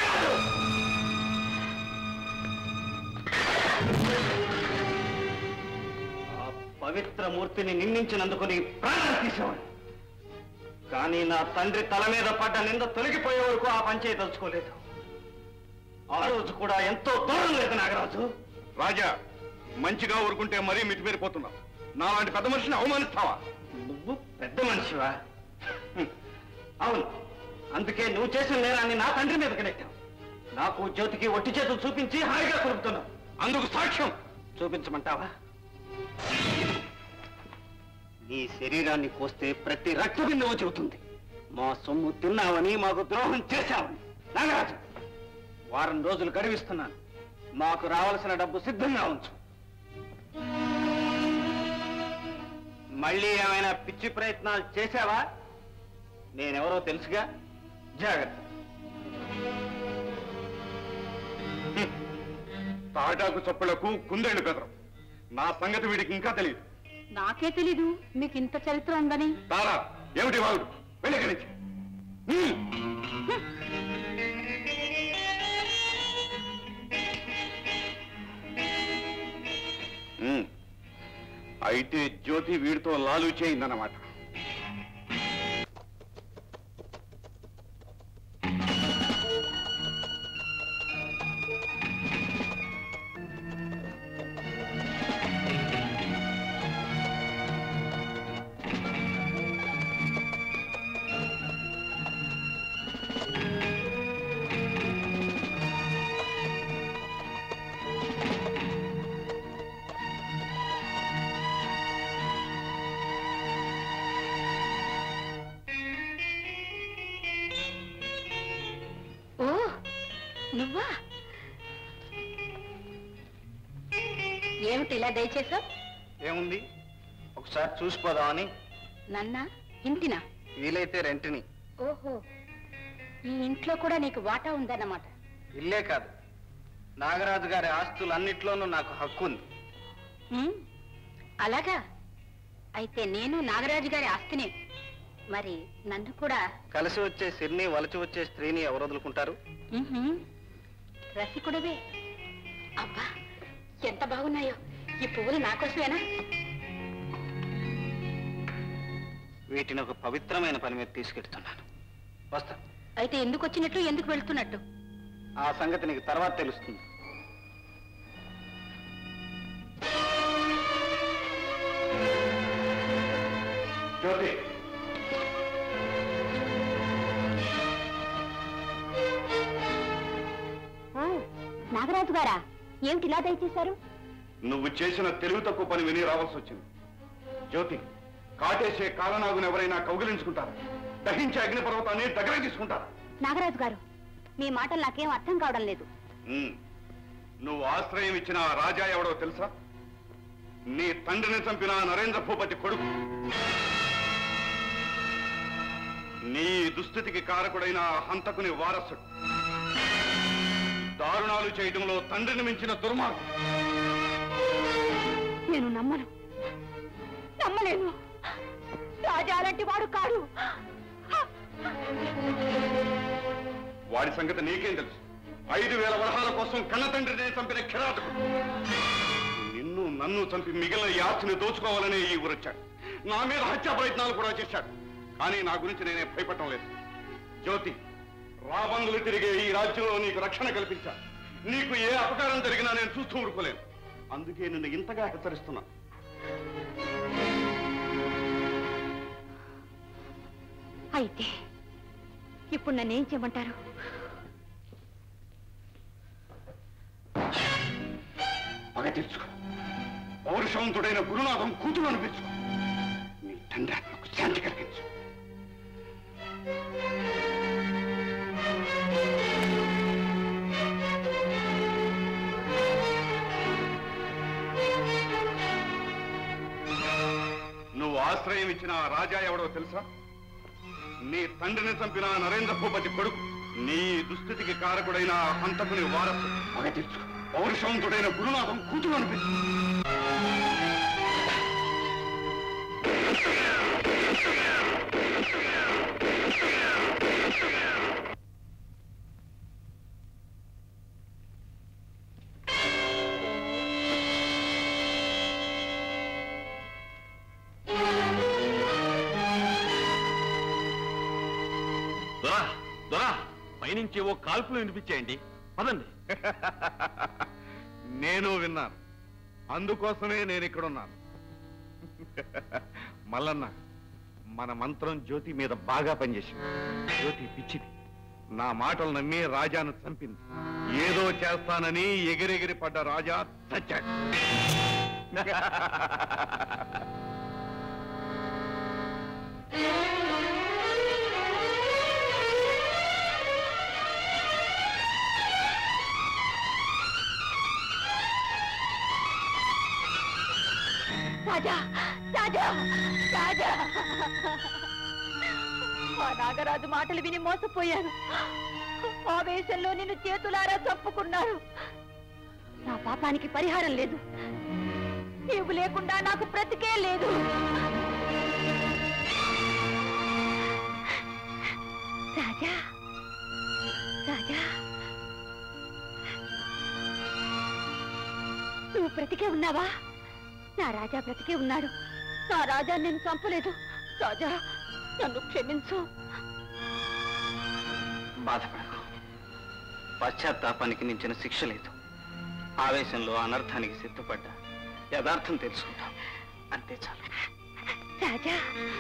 ఆ పవిత్ర మూర్తిని నిందించినందుకు నీ ప్రాణం తీసేవాడు కానీ నా తండ్రి తల మీద పడ్డ నింద తొలగిపోయే వరకు ఆ పంచాయి తలుచుకోలేదు ఆ రోజు కూడా ఎంతో దూరం లేదు నాగరాజు రాజా మంచిగా ఊరుకుంటే మరీ మితిమీరిపోతున్నావు నాలాంటి పెద్ద మనిషిని అవమానిస్తావా నువ్వు పెద్ద మనిషివా హ్మ్. అవును అందుకే నువ్వు చేసిన నేరాన్ని నా తండ్రి మీద నెట్టావు నాకు జ్యోతికి ఒట్టి చేతులు చూపించి హాయిగా కొరుకుతున్నావు అందుకు సాక్ష్యం చూపించమంటావా నీ శరీరాన్ని కోస్తే ప్రతి రక్త బిందువు చెబుతుంది మా సొమ్ము తిన్నావని మాకు ద్రోహం చేశావని నాగరాజు వారం రోజులు గడివిస్తున్నాను మాకు రావాల్సిన డబ్బు సిద్ధంగా ఉంచు మళ్ళీ ఏమైనా పిచ్చి ప్రయత్నాలు చేశావా నేనెవరో తెలుసుగా జాగ్రత్త తాటాకు చప్పులకు కుందేళ్లు బెదరం నా సంగతి వీడికి ఇంకా తెలియదు నాకే తెలీదు మీకు ఇంత చరిత్ర ఉందని తారా ఏమిటి వాగుడు వెళ్ళి ఇక్కడి నుంచి. హ్మ్. హ్మ్. అయితే జ్యోతి వీడితో లాలు చేయిందన్నమాట ఓ నువ్వా ఏమిటి ఇలా దయచేసావు ఏముంది ఒకసారి చూసిపోదామని నన్నా ఇంటినా వీలైతే రెంట్ని ఓహో ఈ ఇంట్లో కూడా నీకు వాటా ఉందన్నమాట ఇల్లే కాదు నాగరాజు గారి ఆస్తులన్నిట్లోనూ నాకు హక్కు ఉంది ఉమ్, అలాగా అయితే నేను నాగరాజు గారి ఆస్తిని మరి నన్ను కూడా కలిసి వచ్చే సిరిని వలచి వచ్చే స్త్రీని ఎవరు వదులుకుంటారు ఉహుం, రసికుడవే అబ్బా ఎంత బాగున్నాయో ఈ పువ్వులు నాకోసమేనా వీటిని ఒక పవిత్రమైన పని మీద తీసుకెడుతున్నాను వస్తా అయితే ఎందుకు వచ్చినట్లు ఎందుకు వెళ్తున్నట్టు ఆ సంగతి నీకు తర్వాత తెలుస్తుంది జ్యోతి ఓ నాగరాజు గారా ఏమిటి ఇలా దయచేశారు నువ్వు చేసిన తెలివి తక్కువ పని విని రావాల్సి వచ్చింది జ్యోతి కాటేసే కాలనాగును ఎవరైనా కౌగిలించుకుంటారా దహించే అగ్నిపర్వతాన్ని దగ్గర తీసుకుంటారా నాగరాజు గారు మీ మాటలు నాకేం అర్థం కావడం లేదు ఉమ్. నువ్వు ఆశ్రయం ఇచ్చిన ఆ రాజా ఎవడో తెలుసా నీ తండ్రిని చంపిన ఆ నరేంద్ర భూపతి కొడుకు నీ దుస్థితికి కారకుడైన ఆ హంతకుని వారసుడు దారుణాలు చేయడంలో తండ్రిని మించిన దుర్మార్గం నేను నమ్మను నమ్మలేను రాజాలంటి వాడు కాడు వాడి సంగతి నీకేం తెలుసు ఐదు వేల వరహాల కోసం కన్న తండ్రిని చంపిన కిరాతకుడు నిన్ను నన్ను చంపి మిగిలిన ఈ ఆస్తిని దోచుకోవాలనే ఈ ఊరొచ్చాడు నా మీద హత్యా ప్రయత్నాలు కూడా చేశాడు కానీ నా గురించి నేనే భయపడటం లేదు జ్యోతి రాబందులు తిరిగే ఈ రాజ్యంలో నీకు రక్షణ కల్పించా నీకు ఏ అపకారం జరిగినా నేను చూస్తూ ఊరుకోలేను అందుకే నిన్ను ఇంతగా హెచ్చరిస్తున్నా అయితే ఇప్పుడు నన్ను ఏం చేయమంటారు పగ తీర్చుకో పౌరుషవంతుడైన గురునాథం కూతురు అనిపించుకో నీ తండ్రి ఆత్మకు శాంతి కలిగించు నువ్వు ఆశ్రయం ఇచ్చిన ఆ రాజా ఎవడో తెలుసా నీ తండ్రిని చంపిన ఆ నరేంద్ర భూపతి కొడుకు నీ దుస్థితికి కారకుడైన ఆ హంతకుని వారసు పగ తీర్చుకో పౌరుషవంతుడైన గురునాథం కూతురు అనిపించు దొరా దొరా పైనుంచి ఓ కాల్పులు వినిపించేయండి పదండి నేను విన్నాను అందుకోసమే నేను ఇక్కడున్నాను మల్లన్న మన మంత్రం జ్యోతి మీద బాగా పనిచేసింది జ్యోతి పిచ్చిది నా మాటలు నమ్మి రాజాను చంపింది ఏదో చేస్తానని ఎగిరెగిరి పడ్డ రాజా చచ్చాడు రాజా రాజా రాజా ఆ నాగరాజు మాటలు విని మోసపోయాను ఆవేశంలో నిన్ను చేతులారా చప్పుకున్నారు నా పాపానికి పరిహారం లేదు నీవు లేకుండా నాకు బ్రతికే లేదు రాజా రాజా నువ్వు బ్రతికే ఉన్నావా నా రాజా బ్రతికే ఉన్నాడు నా రాజా నేను చంపలేదు రాజా నన్ను క్షమించు బాధపడకు పశ్చాత్తాపానికి మించిన శిక్ష లేదు ఆవేశంలో అనర్థానికి సిద్ధపడ్డా యథార్థం తెలుసుకుంటాం అంతే చాలు రాజా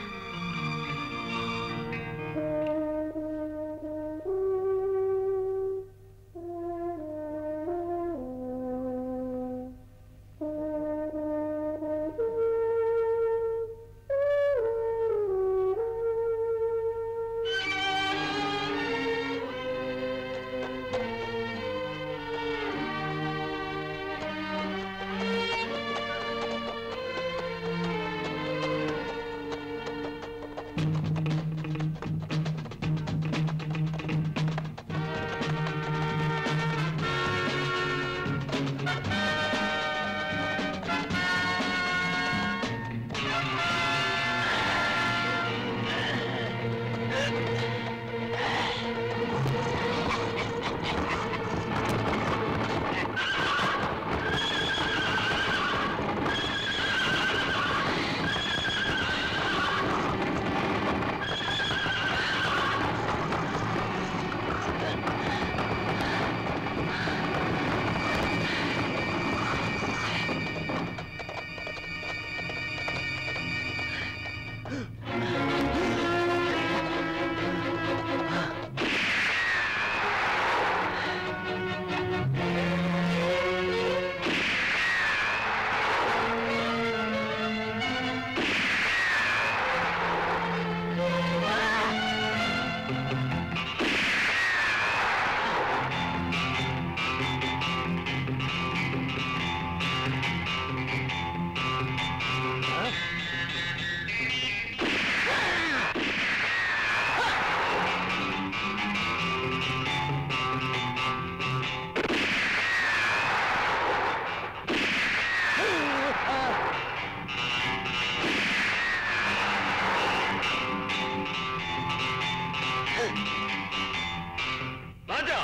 రాజా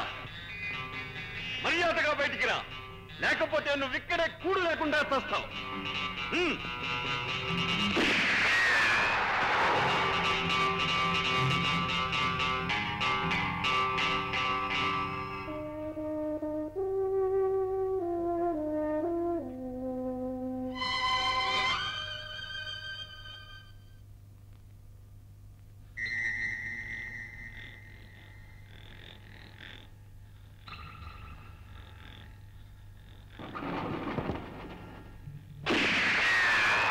మర్యాదగా బయటికి రా లేకపోతే నువ్వు ఇక్కడే కూడు లేకుండా చస్తావు హ్మ్. రాజా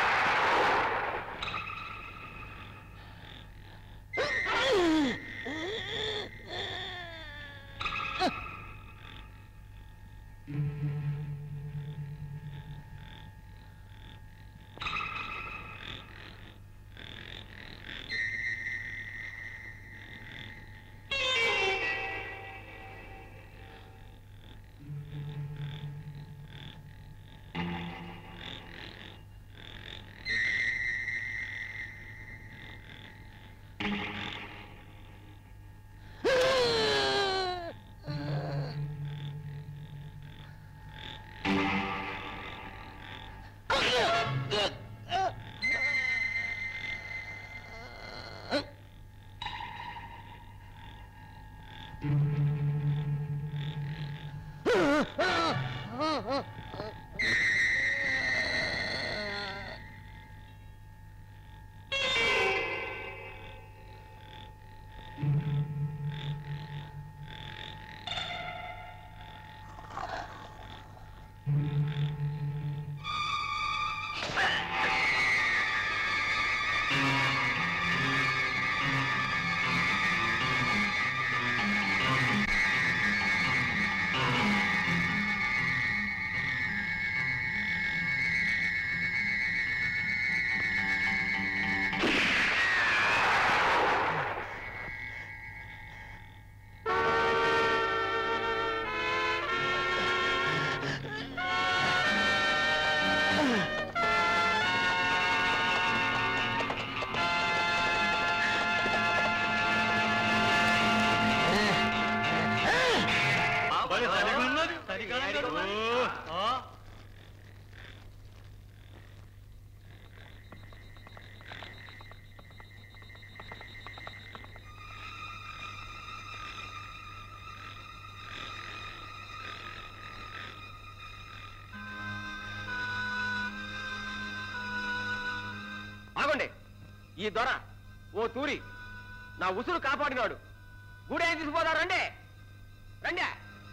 ఈ దొర ఓ తూరి నా ఉసురు కాపాడినాడు గూడే తీసుకుపోతారు రండి రండి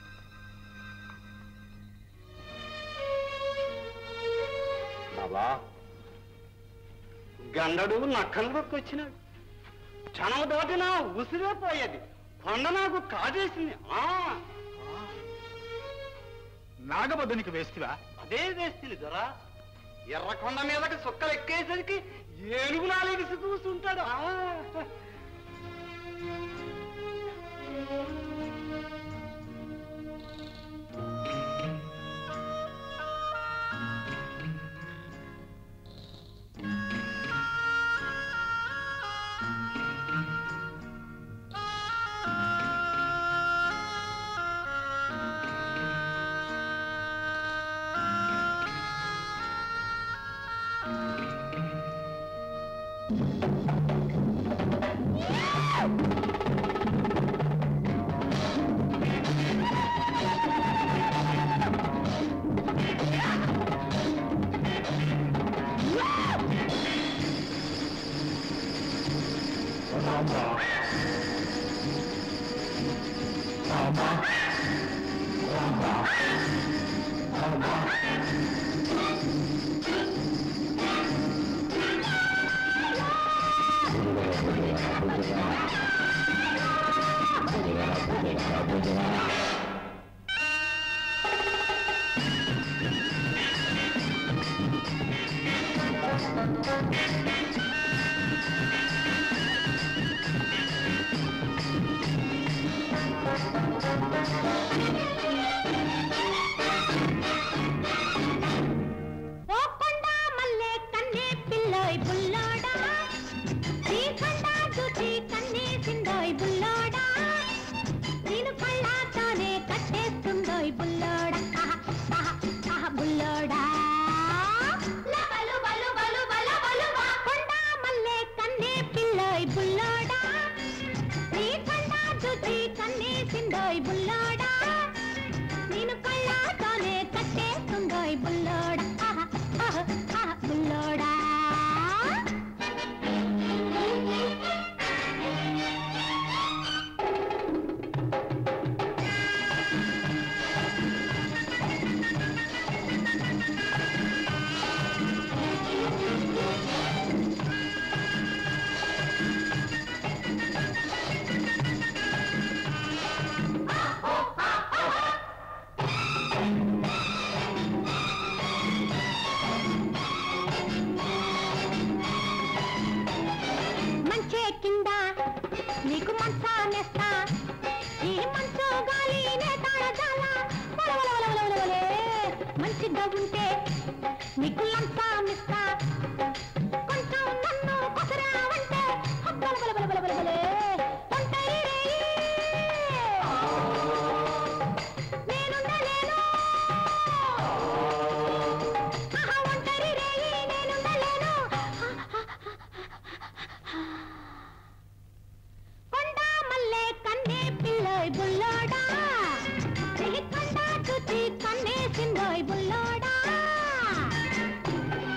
బాబా గండడు నక్కలలోకి వచ్చినాడు క్షణం దాటినా ఉసిరే పోయేది కొండ నాకు కాజేసింది ఆ నాగబద్దునికి వేస్తివా అదే వేస్తుంది దొరా ఎర్రకొండ మీదకి సుక్కలు ఎక్కేసరికి ఏనుగు నాలుగు చూస్తుంటాడు ఆ. ఓ కొండ మల్లె కన్నే పిల్లోయ్ బుల్లోడా శ్రీఖండ చూచి కన్నే సిందోయ్ బుల్లోడా నేను కళ్ళాతోనే కట్టేస్తుందోయ్ బుల్లోడా ఆహా, ఆహా, ఆహా, బుల్లోడా లబలు బలు బలు బలు బలు వా. కొండ మల్లె కన్నే పిల్లోయ్ బుల్లోడా శ్రీఖండ చూచి కన్నే సిందోయ్ బుల్లోడా నేను కళ్ళాతోనే కట్టేస్తుందోయ్ బుల్లోడా ఆహా, ఆహా, ఆహా, బుల్లోడా మంచే కింద నీకు మంచానేస్తా ఈ మంచు గాలి నేతాళజాల వలవలవలవలవలే మంచిగా ఉంటే నీకు లంచామిస్తా కొంచెం నన్ను కొసరావంటే బలబలబలబలబలే ఒంటరి రేయి. నేనుండలేను ఆహా, ఒంటరి రేయి నేనుండలేను కొండ మల్లె కన్నే పిల్లోయ్ బుల్లోడా కొండ చూచి కన్నే సిందోయ్ బుల్లోడా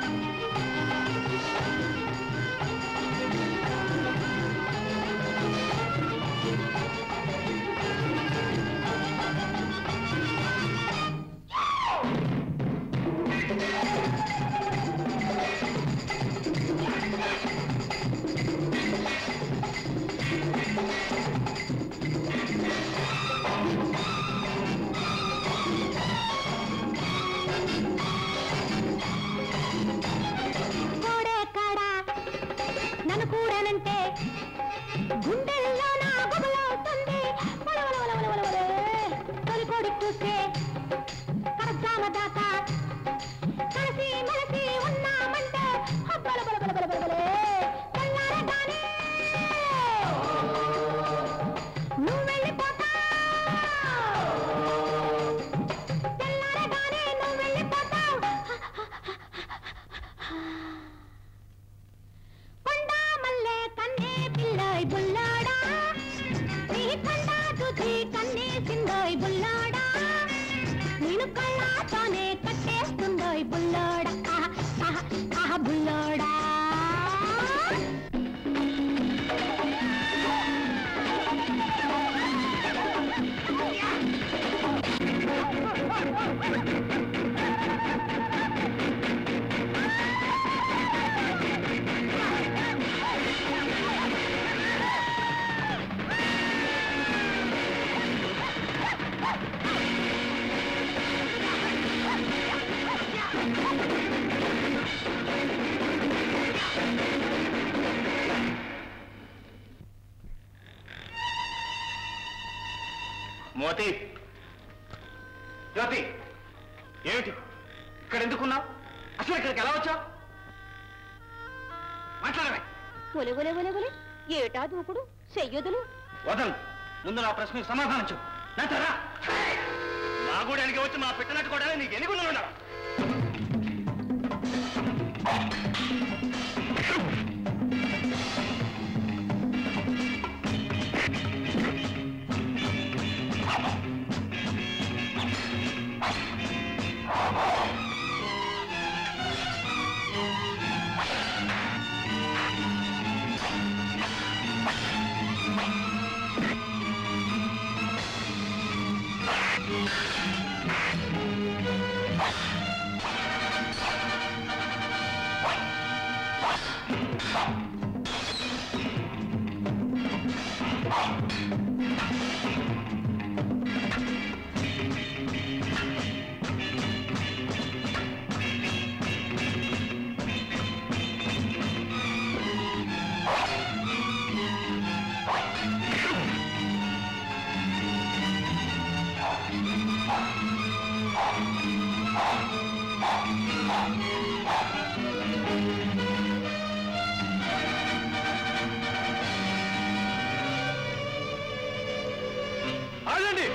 మోతి జ్యోతి ఏమిటి ఇక్కడ ఎందుకున్నావు అసలు ఇక్కడికి ఎలా వచ్చావు మాట్లాడమే ఒలే ఒలే ఒలే ఒలే ఏటా దూకుడు చెయ్యొదులు వదలు ముందు నా ప్రశ్నకు సమాధానం చెప్పు నాతరా నా గూడానికి వచ్చి మా పెట్టినట్టు కూడా నీకు ఎన్ని గుణాలు ఉన్నావా? ఆగండి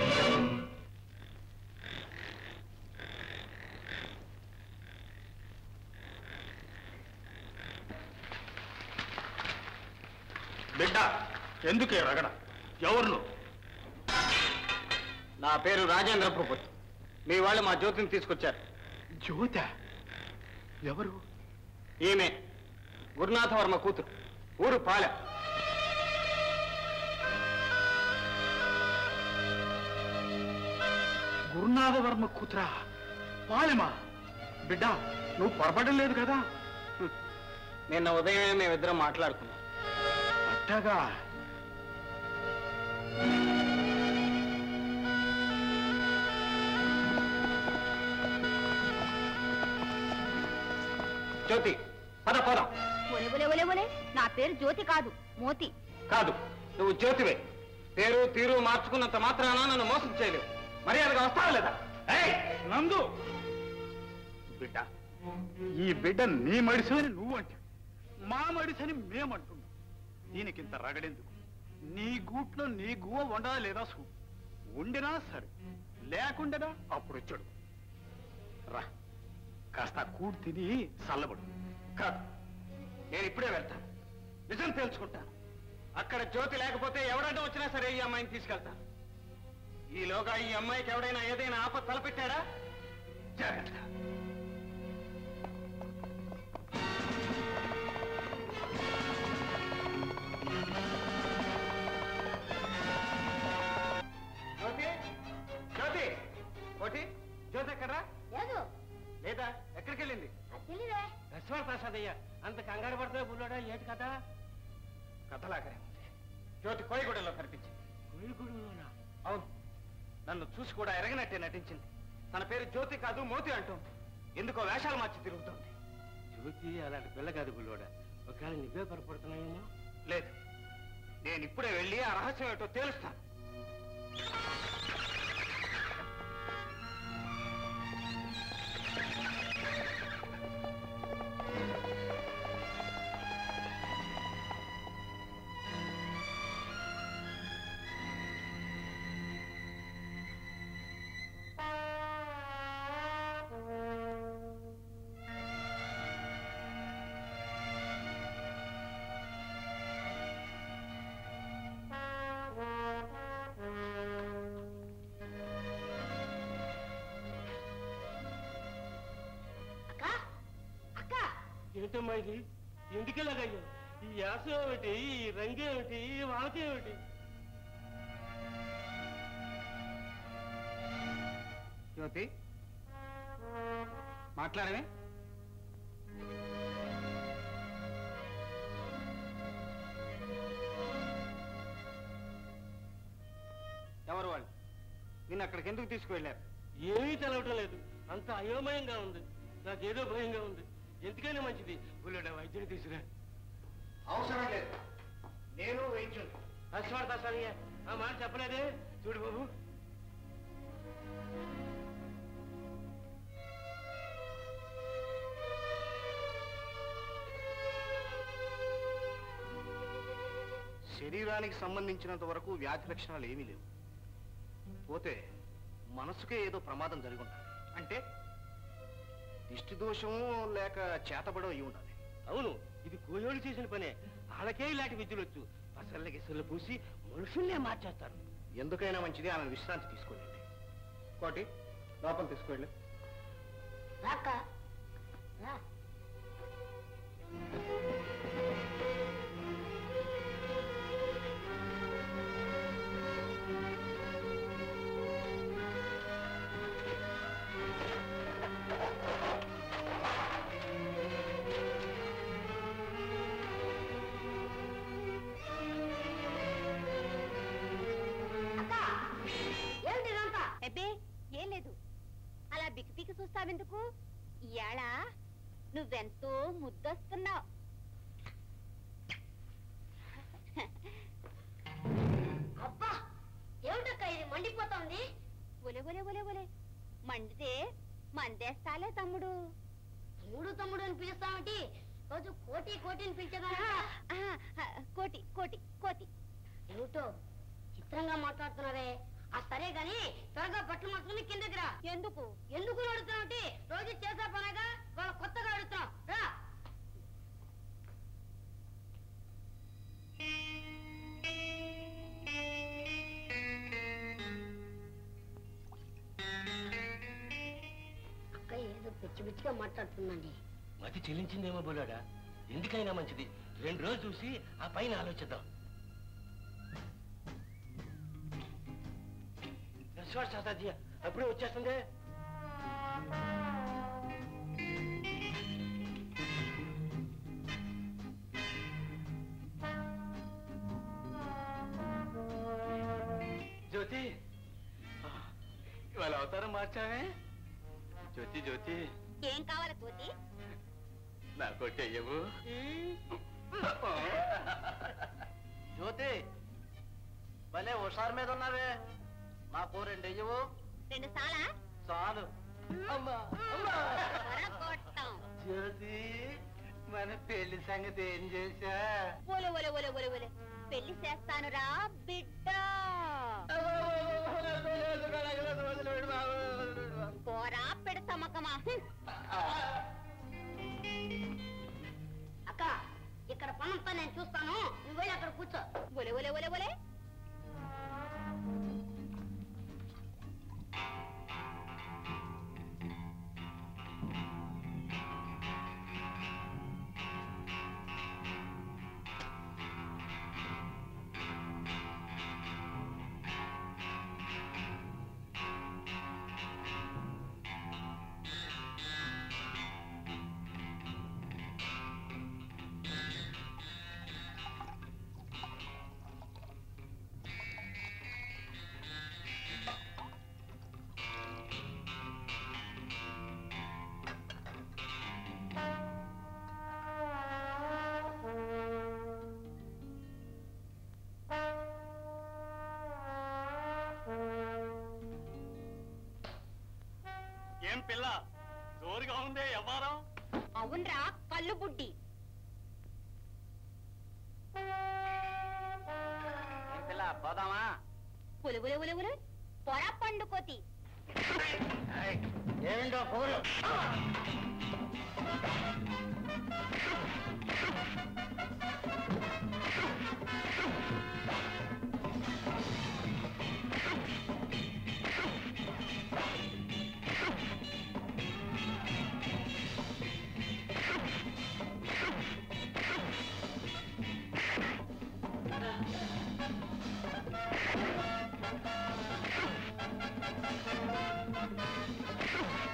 బిడ్డ ఎందుకే రగడ ఎవరు నా పేరు రాజేంద్ర ప్రభుత్ మీ వాళ్ళు మా జ్యోతిని తీసుకొచ్చారు జ్యోత ఎవరు ఈమె గురునాథవర్మ కూతురు ఊరు పాలెం గురునాథవర్మ కూతురా పాలెమా బిడ్డ నువ్వు పొరపడం లేదు కదా నిన్న ఉదయమే మేమిద్దరం మాట్లాడుకున్నాం అట్టగా జ్యోతి పద పదం ఒలే ఒలే ఒలే ఒలే నా పేరు జ్యోతి కాదు మోతి కాదు నువ్వు జ్యోతివే పేరు తీరు మార్చుకున్నంత మాత్రాన నన్ను మోసం చేయలేవు మర్యాదగా వస్తావా లేదా ఏయ్, నందు బిడ్డ ఈ బిడ్డ నీ మడిసని నువ్వు అంటే మా మడిసని మేమంటున్నాం దీనికింత రగడెందుకు నీ గూట్లో నీ గువ్వ వండదా లేదా సూ ఉండినా సరే లేకుండదా అప్పుడు వచ్చాడు రా కాస్త కూడు తిని చల్లబడు కాదు నేను ఇప్పుడే వెళ్తాను నిజం తెలుసుకుంటాను అక్కడ జ్యోతి లేకపోతే ఎవడంటే వచ్చినా సరే ఈ అమ్మాయిని తీసుకెళ్తాను ఈలోగా ఈ అమ్మాయికి ఎవడైనా ఏదైనా ఆపద తలపెట్టాడా జాగ్రత్త జ్యోతి జ్యోతి కోటి జ్యోతి ఎక్కడ్రా లేదా ఎక్కడికి వెళ్ళింది లక్ష్మణ ప్రసాద్ అయ్యా అంత కంగారు పడుతుంది బుల్లోడా ఏంటి కదా కథలాగానే ఉంది జ్యోతి కోయిగూడలో కనిపించింది కోయిగూడలోనా అవును నన్ను చూసి కూడా ఎరగనట్టే నటించింది తన పేరు జ్యోతి కాదు మోతి అంటోంది ఎందుకో వేషాలు మార్చి తిరుగుతోంది జ్యోతి అలాంటి పిల్ల కాదు బుల్లోడా ఒకవేళ నువ్వే పొరపడుతున్నాయేమో లేదు నేను ఇప్పుడే వెళ్ళి ఆ రహస్యం ఏంటో తేలుస్తాను ఏంటమ్మా ఇది ఎందుకెలాగయ్యా ఈ యాస ఏమిటి ఈ రంగు ఏమిటి ఈ వానక ఏమిటి జ్యోతి మాట్లాడమే ఎవరు వాళ్ళు నిన్ను అక్కడికి ఎందుకు తీసుకువెళ్ళారు ఏమీ తెలవటం లేదు అంత అయోమయంగా ఉంది నాకేదో భయంగా ఉంది ఎందుకైనా మంచిది బుల్లోడా వైద్యుని తీసుకురా అవసరం లేదు నేను వేయించుంది లక్ష్మణ ప్రసాద్ అయ్యా ఆ మాట చెప్పలేదే చూడు బాబు శరీరానికి సంబంధించినంత వరకు వ్యాధి లక్షణాలు ఏమీ లేవు పోతే మనసుకే ఏదో ప్రమాదం జరిగి ఉండాలి అంటే దిష్టి దోషమో లేక చేతబడో అయి ఉండాలి అవును ఇది కోయోడు చేసిన పనే వాళ్ళకే ఇలాంటి విద్యలు వచ్చు పసర్ల గిసర్లు పూసి మనుషుల్నే మార్చేస్తారు ఎందుకైనా మంచిది ఆమె విశ్రాంతి తీసుకోలేండి కోటి లోపల తీసుకెళ్ళి రాక రా ఏమిటి ఇదంతా అబ్బే ఏం లేదు అలా బిక్కి బిక్కి చూస్తావెందుకు ఇయాళ నువ్వెంతో ముద్దొస్తున్నావు అబ్బా ఏమిటక్క ఇది మండిపోతుంది ఒలే ఒలే ఒలే ఒలే మండితే మందేస్తాలే తమ్ముడు తమ్ముడు తమ్ముడు అని పిలుస్తామేంటి రోజు కోటి కోటి అని పిలిచేదా ఆ, ఆ, కోటి కోటి కోటి ఏమిటో చిత్రంగా మాట్లాడుతున్నారే ఆ సరే గాని త్వరగా బట్టలు మార్చుకుని కిందకి రా ఎందుకు ఎందుకు అడుగుతున్నావు రోజు చేసే పనగా వాళ్ళ కొత్తగా అడుగుతున్నావు రా అక్క ఏదో పిచ్చి పిచ్చిగా మాట్లాడుతుందండి మతి చెల్లించిందేమో బోలాడా ఎందుకైనా మంచిది రెండు రోజులు చూసి ఆ పైన ఆలోచిద్దాం చూడు శాస్త్రాజీ అప్పుడే వచ్చేస్తుంది జ్యోతి ఆ, ఇవాళ అవతారం మార్చావే జ్యోతి జ్యోతి ఏం కావాలి కోతి నా కొట్టేయవు జ్యోతి భలే హుషారు మీద ఉన్నావే నాకు రెండు వెయ్యవు రెండు సాలా చాలు అమ్మా కొట్టం జ్యోతి మన పెళ్లి సంగతి ఏం చేశా ఒలే ఒలే ఒలే ఒలే ఒలే పెళ్లి చేస్తానురా బిడ్డ పోరా పెడతామకమా అక్క ఇక్కడ పనంతా నేను చూస్తాను నువ్వు వెళ్ళి అక్కడ కూర్చో ఒలే ఒలే ఒలే ఒలే ఏం పిల్ల జోరుగా ఉందే ఎవ్వారం అవునరా కళ్ళు బుడ్డి ఏం పిల్ల పోదామా ఒలే ఒలే ఒలే ఒలే పొరా పండు కోతి ఏమిటో పూలు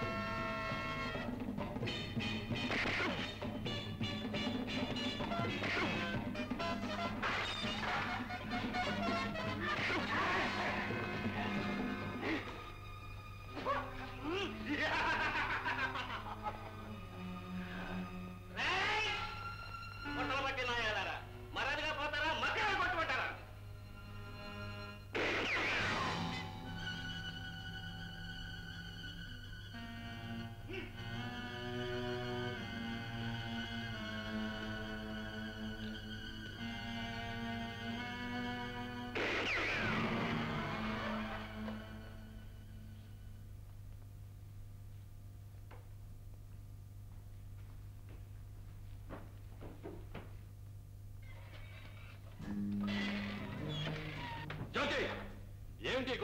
ఆ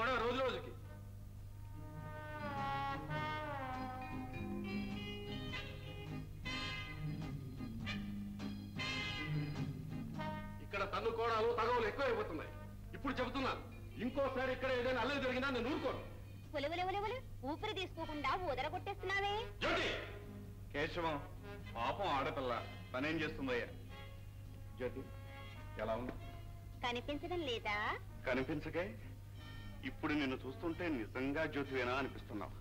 గొడవ రోజు రోజుకి ఇక్కడ తన్నుకోవడాలు తగవులు ఎక్కువైపోతున్నాయి ఇప్పుడు చెబుతున్నాను ఇంకోసారి ఇక్కడ ఏదైనా అల్లరి జరిగినా నేను ఊరుకోను ఒలవలవలవలు ఊపిరి తీసుకోకుండా ఊదర కొట్టేస్తున్నావే జ్యోతి కేశవం పాపం ఆడపిల్ల పనేం చేస్తుందయ్యా జ్యోతి ఎలా ఉంది కనిపించడం లేదా కనిపించకే ఇప్పుడు నిన్ను చూస్తుంటే నిజంగా జ్యోతివేనా అనిపిస్తున్నావు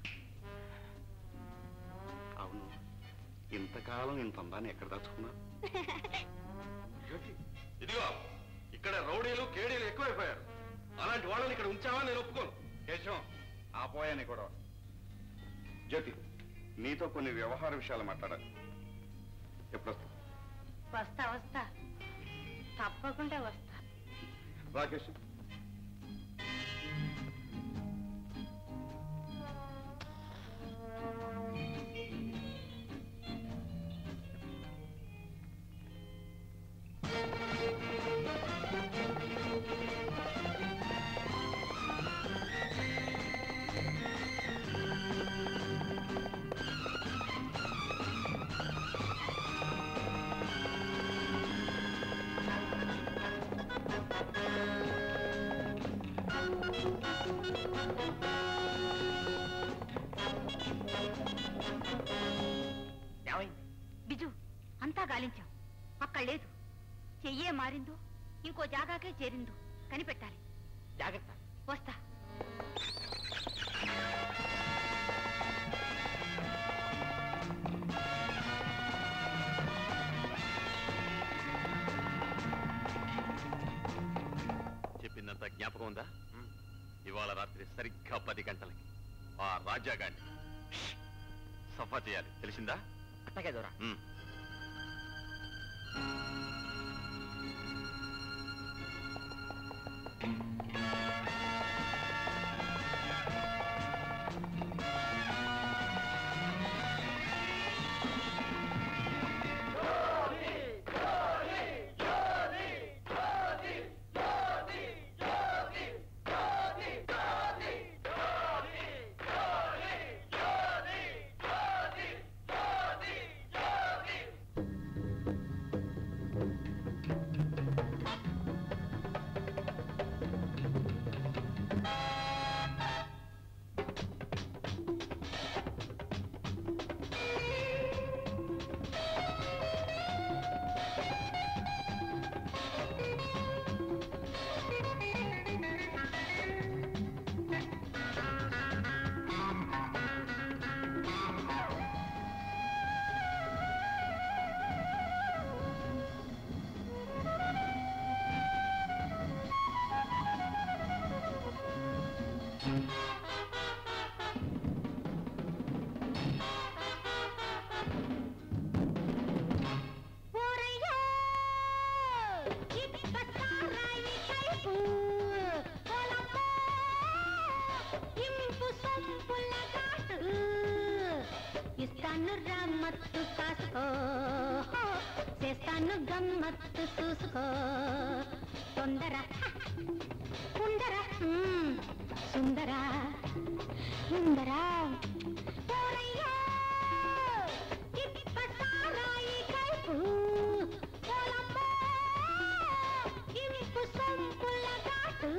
అవును ఇంతకాలం ఇంత అందాన్ని ఎక్కడ దాచుకున్నా జ్యోతి ఇదిగో ఇక్కడ రౌడీలు కేడీలు ఎక్కువైపోయారు అలాంటి వాళ్ళని ఇక్కడ ఉంచావా నేను ఒప్పుకోను కేశవం ఆపోయాని కూడా జ్యోతి నీతో కొన్ని వ్యవహార విషయాలు మాట్లాడాలి ఎప్పుడు వస్తావు వస్తా వస్తా తప్పకుండా వస్తా రాకేష్ బిజు అంతా గాలించాం అక్కడ లేదు చెయ్యే మారిందో ఇంకో జాగాకే చేరిందో కనిపెట్టాలి జాగ్రత్త వస్తా చెప్పిందంతా జ్ఞాపకం ఉందా ఇవాళ రాత్రి సరిగ్గా పది గంటలకి ఆ రాజాగాన్ని సఫా చేయాలి తెలిసిందా అట్టగే దూరా ఉమ్. ఇస్తాను రమ్మత్తు కాసుకో చేస్తాను గమ్మత్తు చూసుకో తొందర సుందర మ్మ్. సుందర సుందర ఓరయ్యో, ఇప్పసారాయి కైపు, ఓలమ్మో, ఇంపు సొంపుల ఘాటు.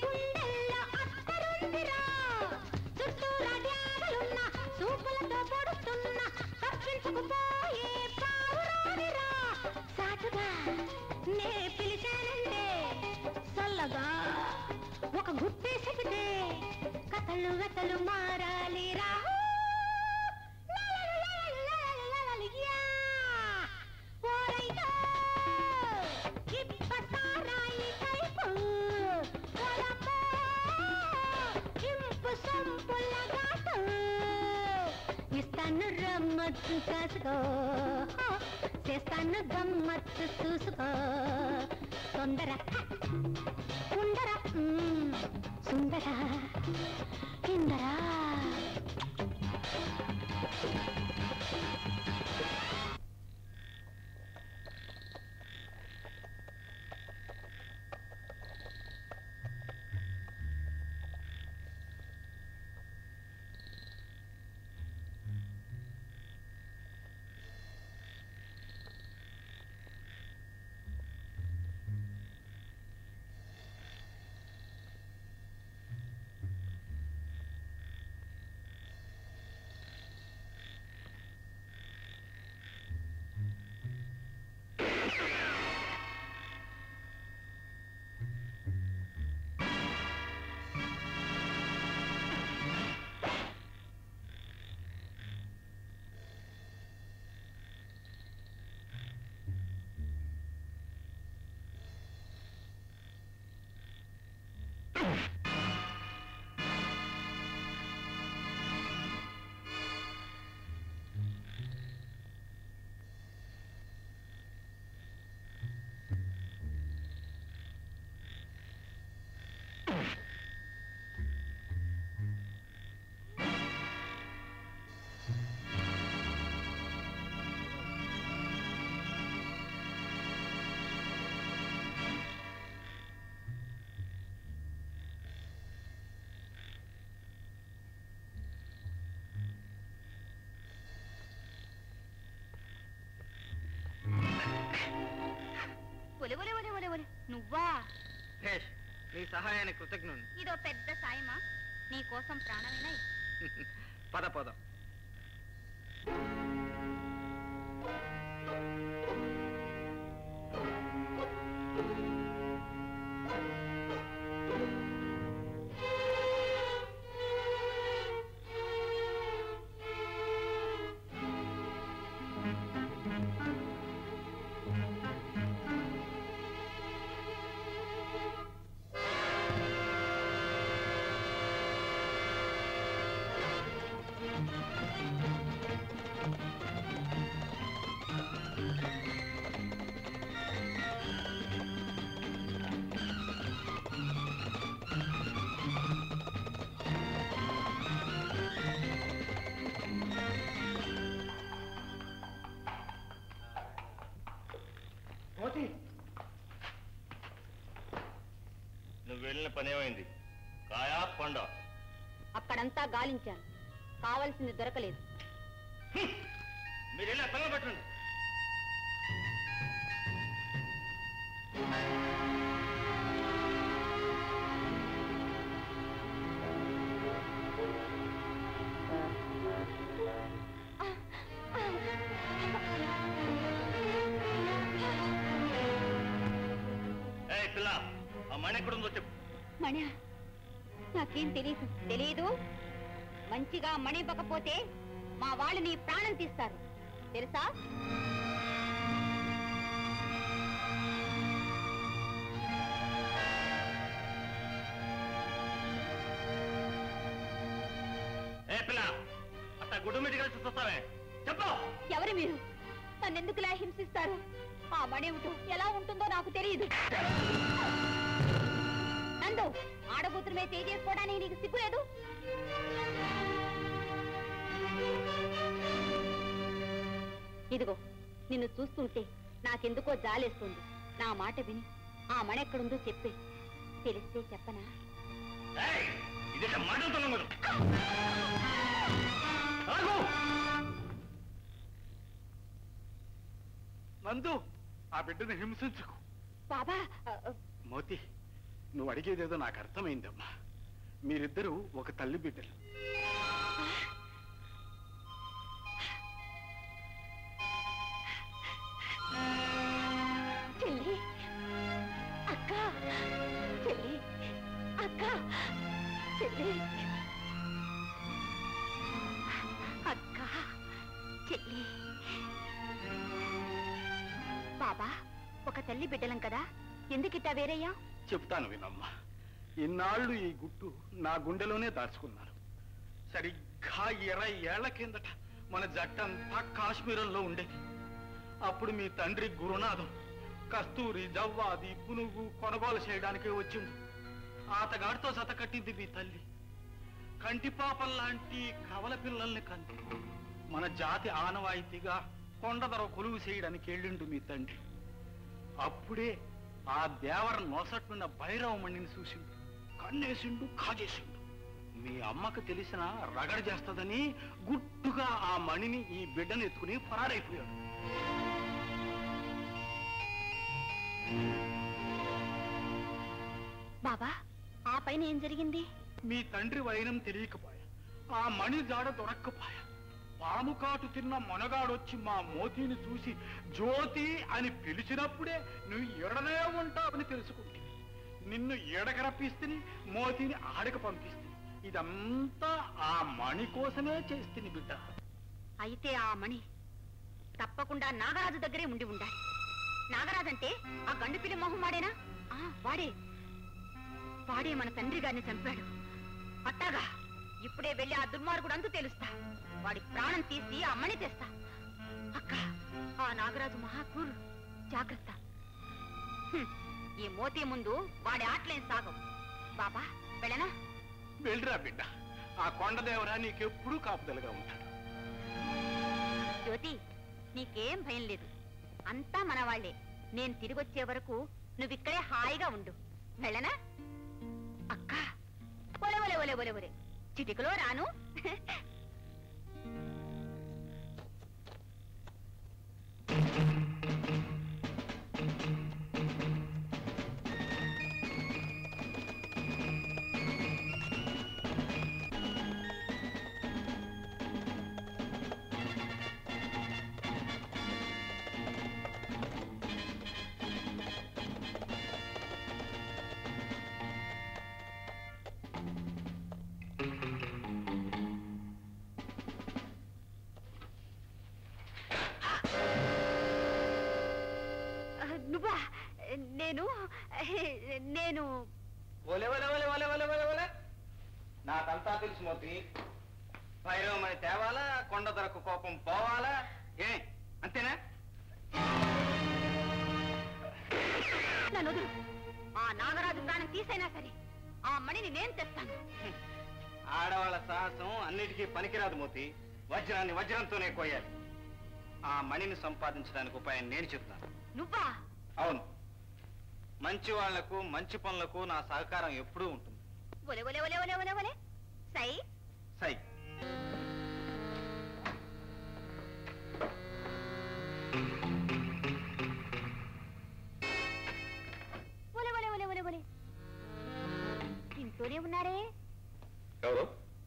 గుండెల్లో అత్తరుందిరా చుట్టూరా డ్యాగలున్న సూపులతో పొడుస్తున్న తప్పించుకుపోయే పావురానిరా సాటుగా నే పిలిచానంటే చల్లగా ఒక గుట్టే చెబితే కథలు వెతలు మారాలిరా లలలలలలలలలలయా. ఓరైదో ఇప్పసారాయి కైపు పొలమో ఇంపు సొంపుల ఘాటు ఇస్తాను రమ్మత్తు కాసుకో చేస్తాను గమ్మత్తు చూసుకో తొందర ఉండర మ్మ్. సుందర కిందరా ఒలే ఒలే ఒలే ఒలే ఒలే నువ్వా భేష్ నీ సహాయానికి కృతజ్ఞుని ఇదో పెద్ద సాయమా నీ కోసం ప్రాణమైనా ఇస్తా. పద పద నువ్వు వెళ్ళిన పని ఏమైంది కాయా పండ అక్కడంతా గాలించాను కావలసింది దొరకలేదు మీరు వెళ్ళి పనులు పెట్టండి ఏయ్ పిల్ల ఆ మణి ఎక్కడుందో చెప్పు మణి నాకేం తెలియదు తెలీదు మంచిగా మణి ఇవ్వకపోతే మా వాళ్ళు నీ ప్రాణం తీస్తారు తెలుసా ఏ పిల్ల అట్ట గుడ్డు మీటి కలిసి చూస్తావే చెప్పు ఎవరు మీరు నన్నెందుకులా హింసిస్తారు ఆ మణి ఏమిటో ఎలా ఉంటుందో నాకు తెలియదు నందు ఆడబూతుల మీద చేసుకోవడానికి నీకు సిగ్గులేదు ఇదిగో నిన్ను చూస్తుంటే నాకెందుకో జాలేస్తుంది నా మాట విని ఆ మణి ఎక్కడుందో చెప్పే తెలిస్తే చెప్పనా ఏయ్, ఇదేట మాటలతో నమ్మదు ఆగు! నందు ఆ బిడ్డను హింసించుకు బాబా ఆ, మోతి నువ్వు అడిగేదేదో నాకు అర్థమైందమ్మా మీరిద్దరూ ఒక తల్లి బిడ్డలు చెల్లి అక్క చెల్లి అక్క చెల్లి అక్క చెల్లి బాబా ఒక తల్లి బిడ్డలం కదా ఎందుకిట్టా వేరయ్యా చెప్తాను వినమ్మా ఇన్నాళ్ళు ఈ గుట్టు నా గుండెలోనే దాచుకున్నాను సరిగ్గా ఇరవై ఏళ్ల కిందట మన జట్టంతా కాశ్మీరంలో ఉండేది అప్పుడు మీ తండ్రి గురునాథం కస్తూరి జవ్వాది పునుగు కొనుగోలు చేయడానికి వచ్చింది ఆతగాడితో కట్టింది మీ తల్లి కంటిపాపల్లాంటి కవల పిల్లల్ని కంది మన జాతి ఆనవాయితీగా కొండదర కొలువు చేయడానికి వెళ్ళిండు మీ తండ్రి అప్పుడే ఆ దేవర నొసట్టున్న భైరవమణిని చూసిండు కన్నేసిండు కాజేసిండు మీ అమ్మకు తెలిసిన రగడ చేస్తదని గుట్టుగా ఆ మణిని ఈ బిడ్డను ఎత్తుకుని పరారైపోయాడు బాబా ఆ పైన ఏం జరిగింది మీ తండ్రి వైనం తెలియకపోయా ఆ మణి జాడ దొరక్కపోయా పాము కాటు తిన్న మొనగాడొచ్చి మా మోతీని చూసి జ్యోతి అని పిలిచినప్పుడే నువ్వు ఎడనే ఉంటావని తెలుసుకుంటే నిన్ను ఎడక రప్పిస్తే మోతీని ఆడక పంపిస్తే ఇదంతా ఆ మణి కోసమే చేస్తుంది బిడ్డ అయితే ఆ మణి తప్పకుండా నాగరాజు దగ్గరే ఉండి ఉండాలి నాగరాజు అంటే ఆ గండు పిల్లి మొహం వాడేనా ఆ, వాడే వాడే మన తండ్రి గారిని చంపాడు అట్టాగా ఇప్పుడే వెళ్ళి ఆ దుర్మార్గుడు అంతు తెలుస్తా వాడి ప్రాణం తీసి ఆ మణి తెస్తా అక్క ఆ నాగరాజు మహాక్రూరు జాగ్రత్త హ్మ్, ఈ మోతీ ముందు వాడి ఆటలేం సాగవు బాబా వెళ్ళనా వెళ్ళిరా బిడ్డ ఆ కొండదేవరా నీకెప్పుడూ కాపుదలుగా ఉంటాడు జ్యోతి నీకేం భయం లేదు అంతా మన వాళ్ళే నేను తిరిగొచ్చే వరకు నువ్విక్కడే హాయిగా ఉండు వెళ్ళనా అక్క ఒలే ఒలే ఒలే ఒలే ఒలే చిటికలో రాను నువ్వా నేను నేను ఒలే ఒలే ఒలే ఒలే ఒలే ఒలే ఒలే నాకంతా తెలుసు మోతి భైరవమని తేవాలా కొండ దొరకు కోపం పోవాలా ఏ అంతేనా నన్ను వదులు. ఆ నాగరాజు ప్రాణం తీసైనా సరే ఆ మణిని నేను తెస్తాను ఆడవాళ్ళ సాహసం అన్నిటికీ పనికిరాదు మోతి వజ్రాన్ని వజ్రంతోనే కోయాలి ఆ మణిని సంపాదించడానికి ఉపాయం నేను చెప్తాను నువ్వా అవును మంచి వాళ్లకు మంచి పనులకు నా సహకారం ఎప్పుడూ ఉంటుంది ఒలే ఒలే ఒలే ఒలే ఒలే ఒలే సై సై ఒలే ఒలే ఒలే ఒలే ఒలే ఇంట్లోనే ఉన్నారే ఎవరు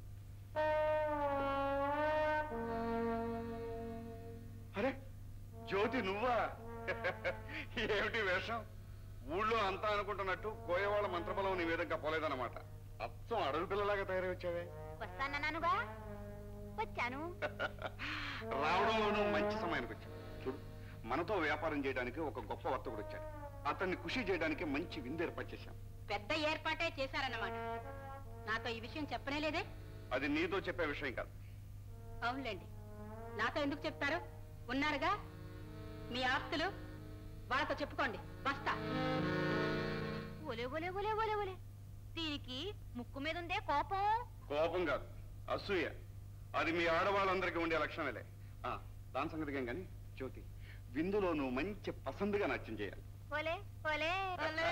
అరే జ్యోతి నువ్వా ఏమిటి వేషం ఊళ్ళో అంతా అనుకుంటున్నట్టు కోయవాళ్ళ మంత్రబలం నీ విధంగా పోలేదన్నమాట అచ్చం అడవి పిల్లలాగా తయారై వచ్చావే వస్తానన్నానుగా వచ్చాను రావడంలోనూ మంచి సమయానికి వచ్చావు చూడు మనతో వ్యాపారం చేయడానికి ఒక గొప్ప వర్తకుడు వచ్చాడు అతన్ని ఖుషి చేయడానికి మంచి విందు ఏర్పాటు చేశాం పెద్ద ఏర్పాటే చేశారన్నమాట నాతో ఈ విషయం చెప్పనే లేదే అది నీతో చెప్పే విషయం కాదు అవునులేండి నాతో ఎందుకు చెప్తారు ఉన్నారుగా మీ ఆస్తులు వాళ్ళతో చెప్పుకోండి వస్తా ఒలే ఒలే ఒలే ఒలే ఒలే దీనికి ముక్కు మీద ఉందే కోపం కోపం కాదు అసూయ అది మీ ఆడవాళ్ళందరికీ ఉండే లక్షణమేలే ఆ, దాని సంగతికేం కానీ జ్యోతి విందులో నువ్వు మంచి పసందుగా నాట్యం చేయాలి ఒలే ఒలే ఒలే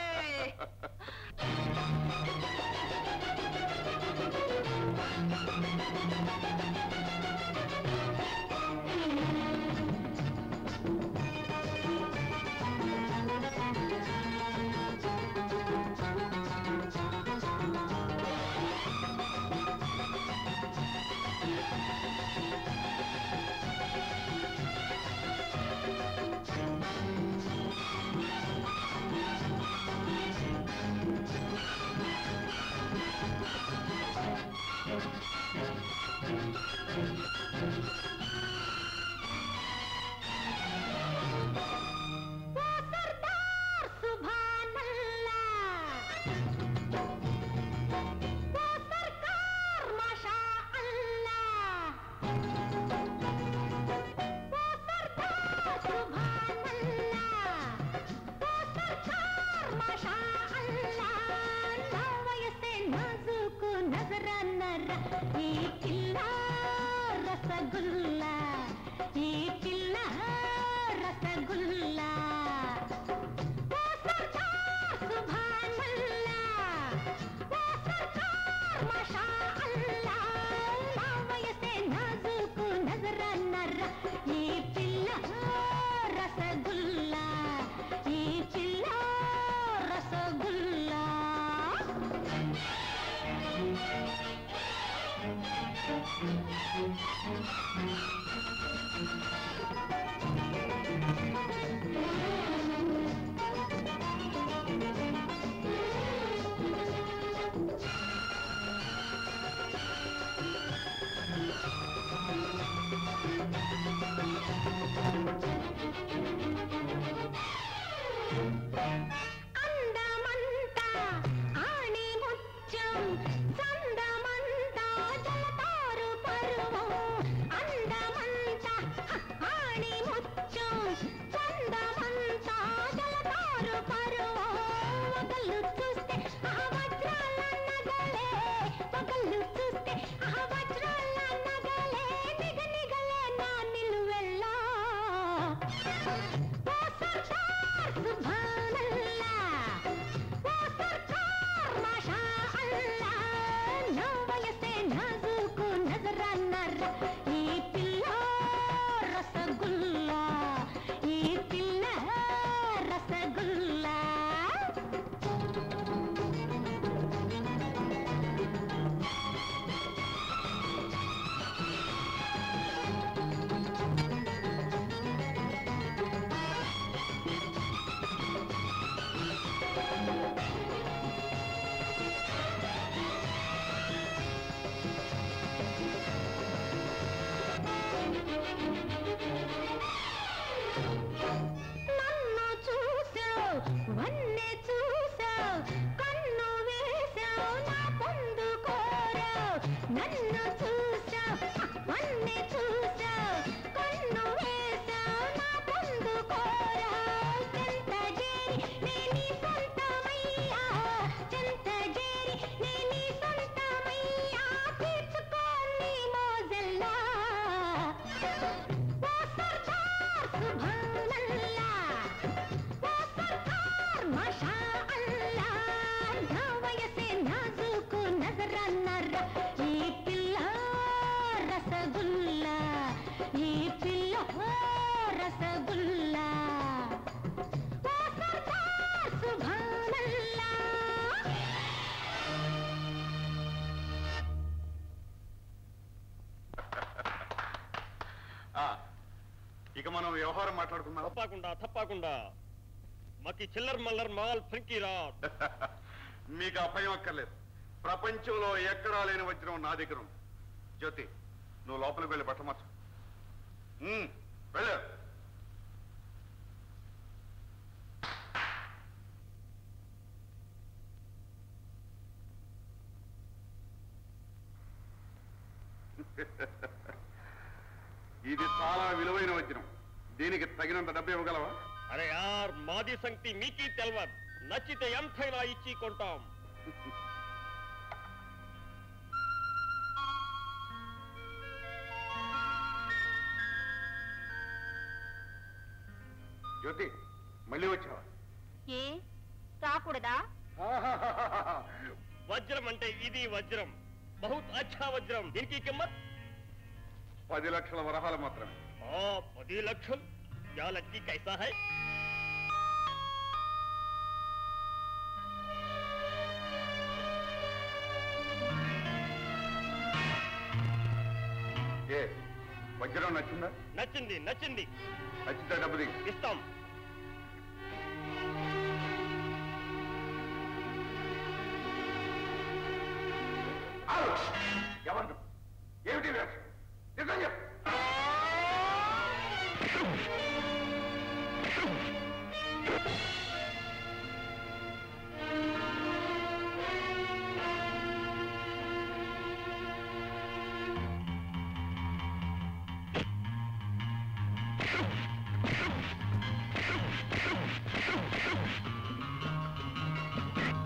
ఆ రసగుల్లా ఈ పిల్ల రసగుల్లా ఓ సర్దార్ సుభానల్లా ఓ సర్దార్ మాషా అల్లా నా వయసే నాజుకు నజరన్నర్ర ఈ పిల్ల రసగుల్లా ఈ పిల్ల రసగుల్లా అందమంతా ఆణి ముత్యం చందమంతా జలతారు పరువం అందమంతా ఆణి ముత్యం చందమంతా జలతారు పరువం పగలు చూస్తే ఆ వజ్రాల నగలే పగలు చూస్తే ఆ వజ్రాల నగలే నిగ నిగలే నా నిలువెల్లా ఓ సర్దార్ సుభానల్లా ఓ సర్దార్ మాషా అల్లా నా వయసే నాజుకు నజరన్నర్ర ఈ పిల్ల రసగుల్లా ఈ పిల్ల రసగుల్లా నన్ను చూసావు వన్నె చూసావు కన్ను వేసావు నా పొందు కోరావు నన్ను చూసావు వన్నె చూసావు కన్ను వేసావు నా పొందు కోరావు చెంత చేరి నేని సొంతమయ్యా చెంత చేరి నేని సొంతమయ్యా తీర్చుకో నీ మోజల్లా ఓ సర్దార్ సుభానల్లా ఓ సర్దార్ మాషా అల్లా నా వయసే నాజుకు నజరన్నర్ర ఈ పిల్ల రసగుల్లా ఈ పిల్ల రసగుల్లా ఓ సర్దార్ సుభానల్లా ఆ, ఇక మనం వ్యవహారం మాట్లాడుకుందాం తప్పకుండా తప్పకుండా మాకి చిల్లర్ మల్లర్ మాల్ ఫ్రంకీరా మీకు అభయం అక్కర్లేదు ప్రపంచంలో ఎక్కడా లేని వజ్రం నా దగ్గర ఉంది జ్యోతి నువ్వు లోపలికి వెళ్ళి బట్ట మార్చు ఉమ్, వెళ్ళు ఇది చాలా విలువైన వజ్రం దీనికి తగినంత డబ్బు ఇవ్వగలవా అరే యార్ మాది సంగతి మీకీ తెల్వద్ నచ్చితే ఎంతైనా ఇచ్చి కొంటాం జ్యోతి మళ్ళీ వచ్చావా ఏ రాకూడదా వజ్రం అంటే ఇది వజ్రం బహుత్ అచ్చా వజ్రం దీనికి కిమ్మత్ పది లక్షల వరహాలు మాత్రమే ఆ పది లక్షలు యా లక్కీ కైసా హై ఏ వజ్రం నచ్చిందా నచ్చింది నచ్చింది నచ్చితే డబ్బు దిగు ఇస్తాం ఆగు! ఎవరు ఏమిటి వేషం? నిజం చెప్పు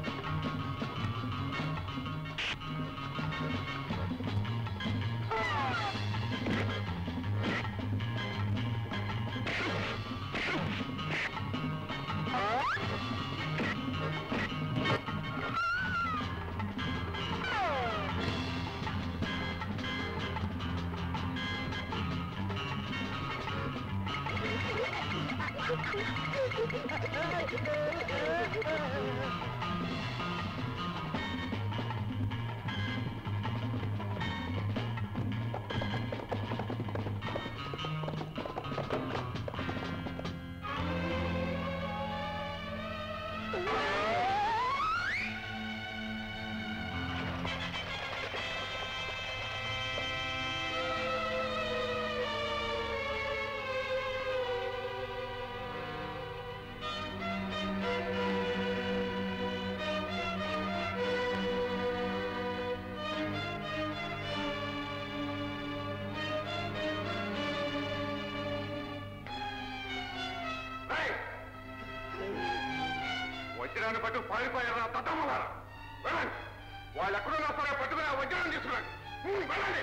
ఆ వజ్రాన్ని పట్టు పారిపోయారా తత్తమ్మలారా వెళ్ళండి వాళ్ళు ఎక్కడున్నా సరే పట్టుకుని ఆ వజ్రాన్ని తీసుకురండి ఉమ్, వెళ్ళండి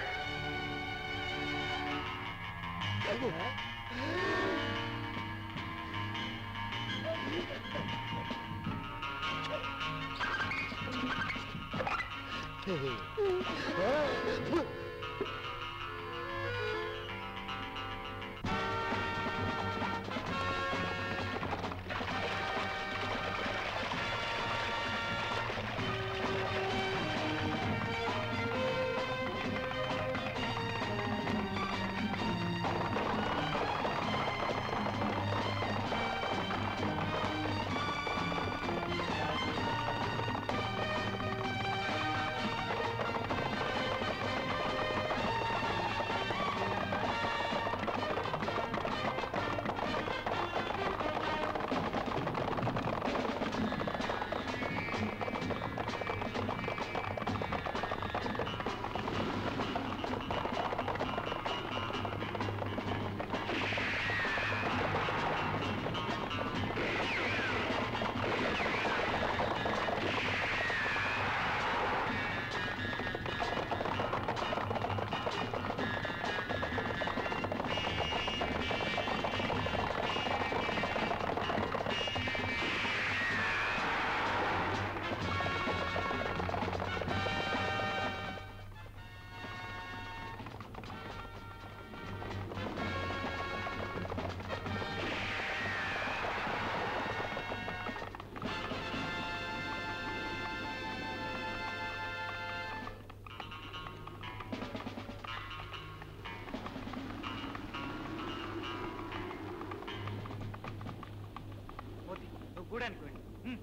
మోతి నువ్వు గూడానికి వెళ్ళి ఉమ్.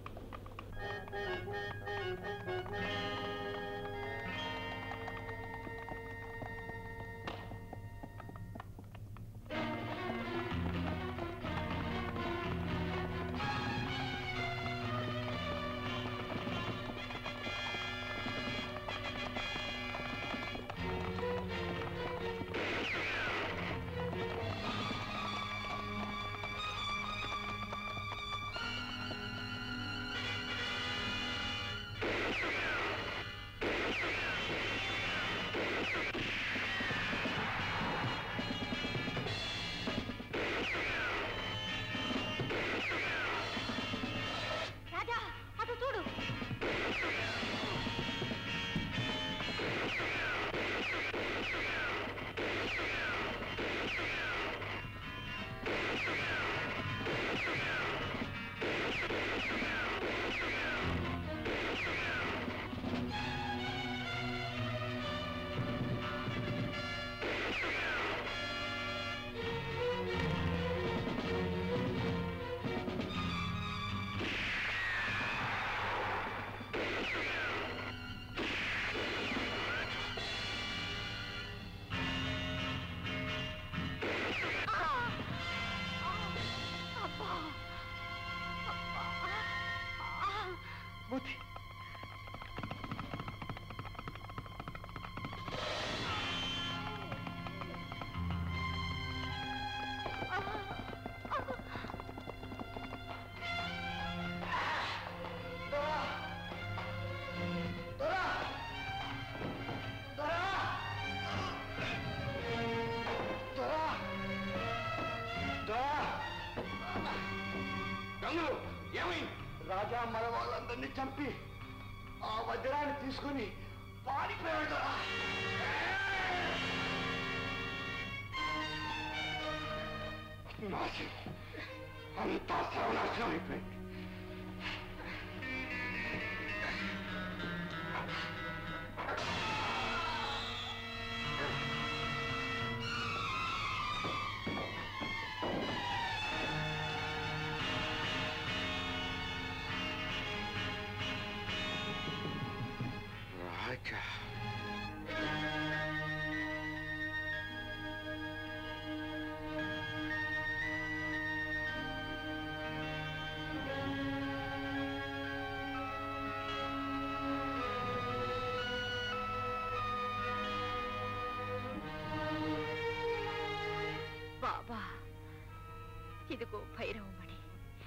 రాజా అటు చూడు మోతి గంగులు ఏమైంది రాజా మన వాళ్ళందరినీ చంపి ఆ వజ్రాన్ని తీసుకుని పారిపోయాడు అంతా సర్వనాశనం అయిపోయింది రాజా బాబా ఇదిగో భైరవమణి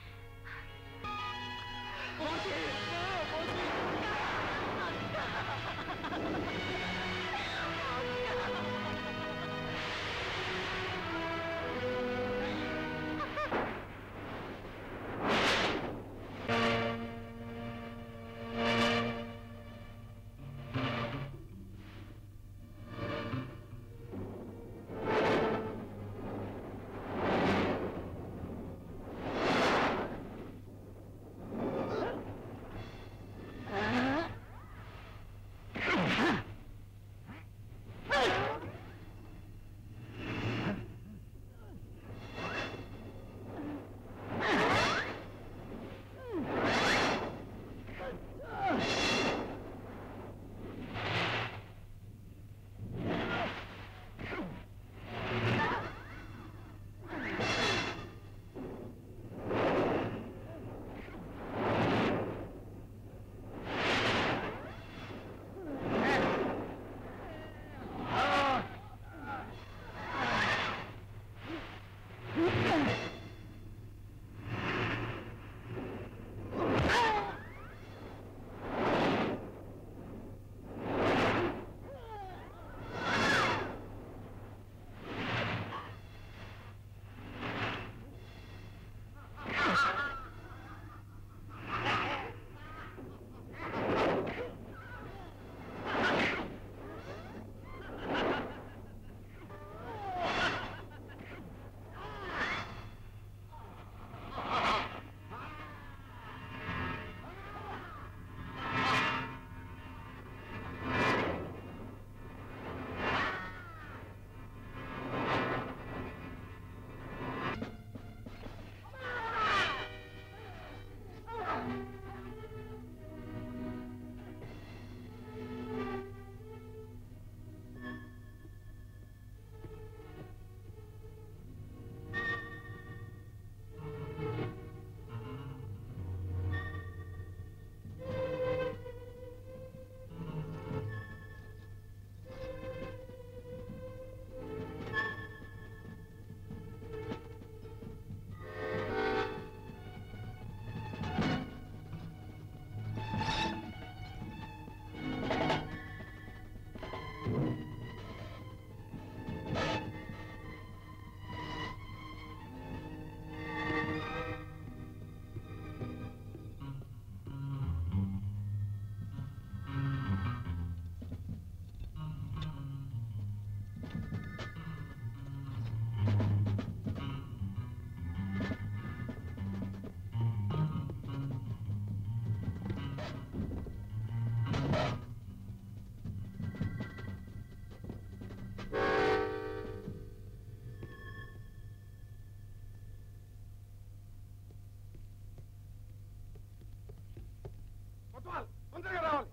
కొత్తవాళ్ళు, తొందరగా రావాలి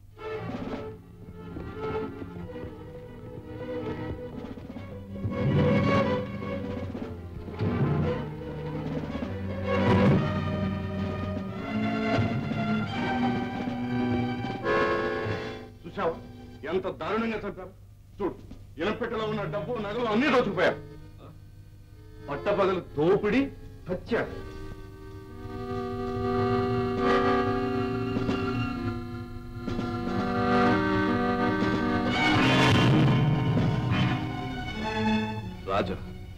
చూసావా ఎంత దారుణంగా చంపారు చూడు ఇనపెట్టెలో ఉన్న డబ్బు నగలు అన్ని దోచుకుపోయారు పట్టపగలు దోపిడి హత్య రాజా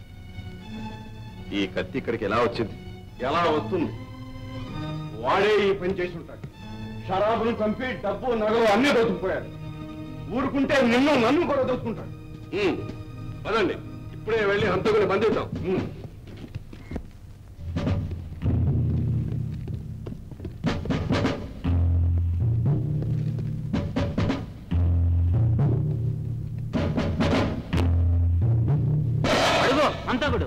ఈ కత్తి ఇక్కడికి ఎలా వచ్చింది ఎలా వస్తుంది వాడే ఈ పని చేసి ఉంటాడు షరాబును చంపి డబ్బు నగలు అన్ని దోచుకుపోయాడు ఊరుకుంటే నిన్ను నన్ను కూడా దోచుకుంటాడు ఉమ్, పదండి ఇప్పుడే వెళ్ళి హంతకుని బంధిద్దాం ఉమ్. అంతకుడు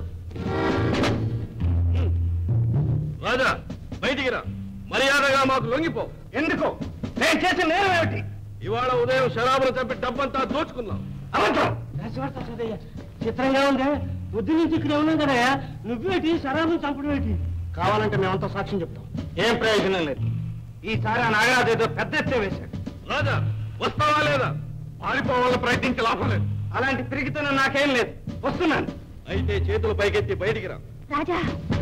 రాజా బయటికి రా మర్యాదగా మాకు లొంగిపో ఎందుకు నేను చేసిన నేరం ఏమిటి ఇవాళ ఉదయం శరాబులు చంపి డబ్బంతా దోచుకున్నాం అబద్ధం చిత్రంగా ఉందే బుద్ధి నుంచి ఇక్కడ ఉన్నాం కదా నువ్వేటి శరాబులు చంపడం ఏంటి కావాలంటే మేమంతా సాక్ష్యం చెప్తాం ఏం ప్రయోజనం లేదు ఈసారి ఆ నాగరాజు ఏదో పెద్ద ఎత్తే వేశాడు రాజా వస్తావా లేదా పారిపోవాలని ప్రయత్నించి లాభం లేదు అలాంటి తిరిగితేనే నాకేం లేదు వస్తున్నాను అయితే చేతులు పైకెత్తి బయటికి రా రాజా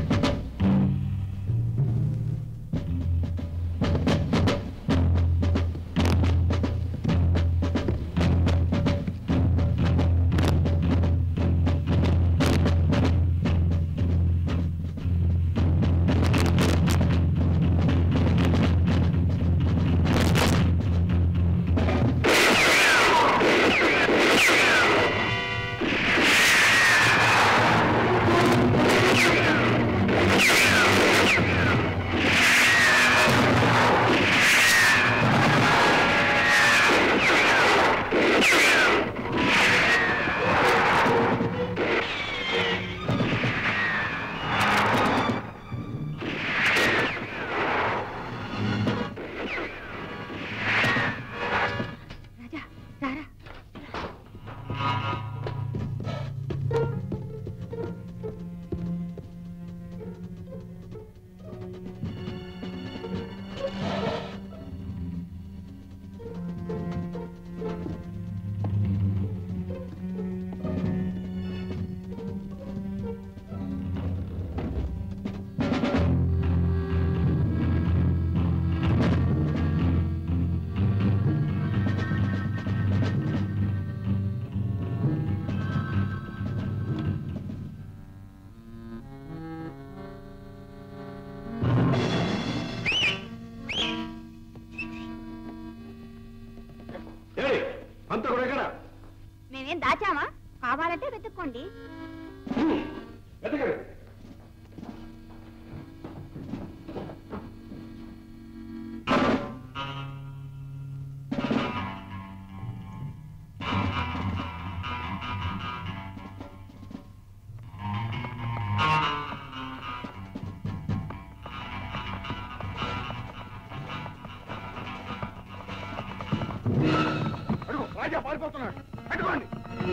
రాజా రారా ఏయ్, అంతా కూడా ఎక్కడ మేమేం దాచామా కావాలంటే వెతుక్కోండి వెతకండి అడుగు రాజా పారిపోతున్నాడు అడుగోండి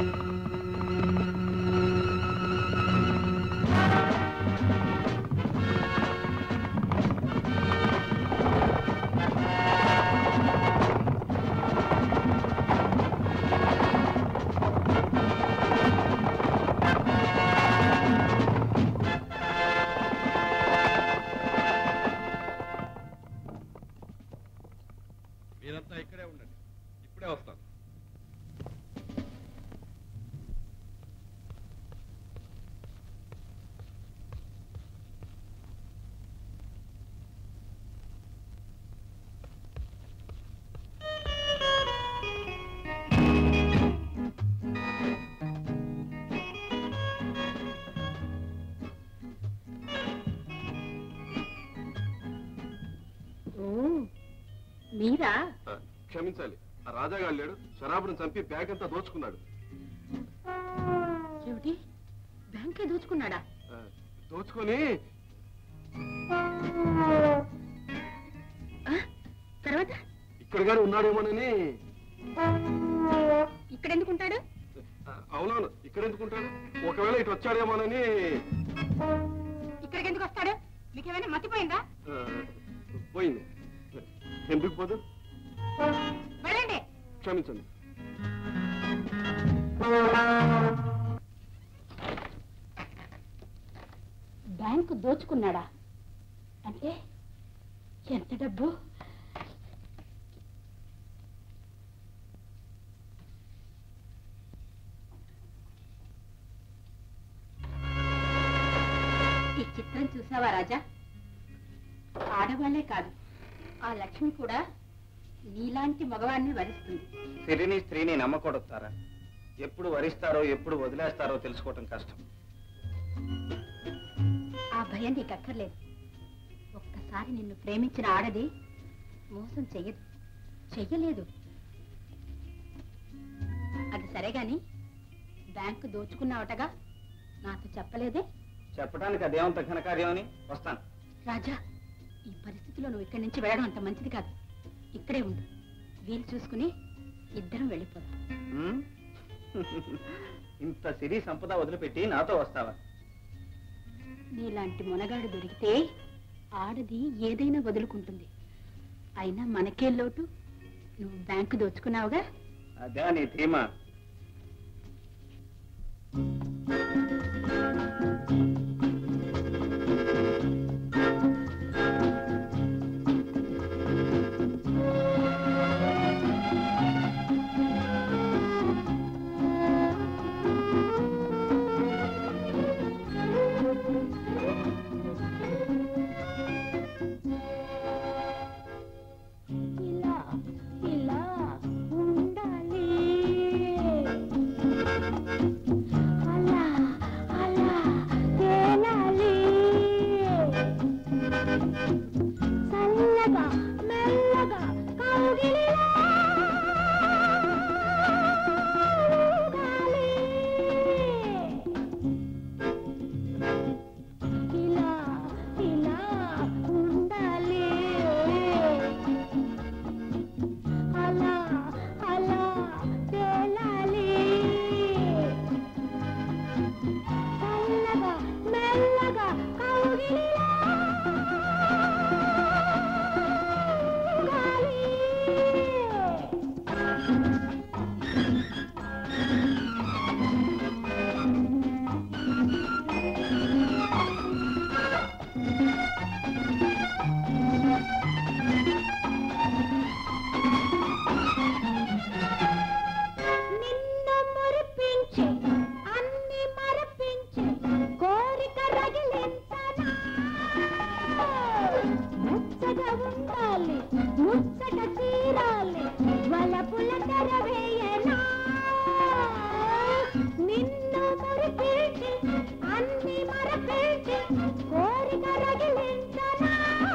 మీరంతా ఇక్కడే ఉండండి ఇప్పుడే వస్తాను ఓ మీరా ఆ, క్షమించాలి ఆ రాజాగాడు లేడు శరాబును చంపి బ్యాగ్ అంతా దోచుకున్నాడు ఏమిటి బ్యాంకే దోచుకున్నాడా ఆ, దోచుకొని ఆ, తర్వాత ఇక్కడ గాని ఉన్నాడేమోనని ఇక్కడ ఎందుకుంటాడు ఆ, అవునవును ఇక్కడ ఎందుకుంటాడు ఒకవేళ ఇటు వచ్చాడేమోనని ఇక్కడికి ఎందుకు వస్తాడు మీకేమైనా మతిపోయిందా ఆ, పోయింది ఎందుకు పోదు వెళ్ళండి క్షమించండి బ్యాంకు దోచుకున్నాడా అంటే ఎంత డబ్బు ఈ చిత్రం చూసావా రాజా ఆడవాళ్లే కాదు ఆ లక్ష్మి కూడా నీలాంటి మగవాన్ని వరిస్తుంది సిరిని స్త్రీని నమ్మకూడదు తారా ఎప్పుడు వరిస్తారో ఎప్పుడు వదిలేస్తారో తెలుసుకోవటం కష్టం ఆ భయం నీకు అక్కర్లేదు ఒక్కసారి నిన్ను ప్రేమించిన ఆడది మోసం చెయ్యదు చెయ్యలేదు అది సరే గాని బ్యాంకు దోచుకున్నావటగా నాతో చెప్పలేదే చెప్పడానికి అదేమంత ఘనకార్యం అని వస్తాను రాజా ఈ పరిస్థితిలో నువ్వు ఇక్కడి నుంచి వెళ్ళడం అంత మంచిది కాదు ఇక్కడే ఉండు వీలు చూసుకుని ఇద్దరం వెళ్ళిపోదాం ఉమ్? ఇంత సిరి సంపద వదిలిపెట్టి నాతో వస్తావా నీలాంటి మునగాడు దొరికితే ఆడది ఏదైనా వదులుకుంటుంది అయినా మనకే లోటు నువ్వు బ్యాంకు దోచుకున్నావుగా అదే నీ ధీమా ఇలా ఇలా ఉండాలి అలా అలా తేలాలి చల్లగా మెల్లగా కౌగిలిలో ఊగాలి. ఇలా ఇలా ఉండాలి అలా అలా తేలాలి చల్లగా మెల్లగా కౌగిలిలో ఊగాలి. నిన్ను మురిపించి అన్ని మరపించి కోరిక రగిలించనా ముచ్చగా ఉండాలి ముచ్చట తీరాలి వలపుల తెరవేయనా నిన్ను మురిపించి అన్ని మరపించి కోరిక రగిలించనా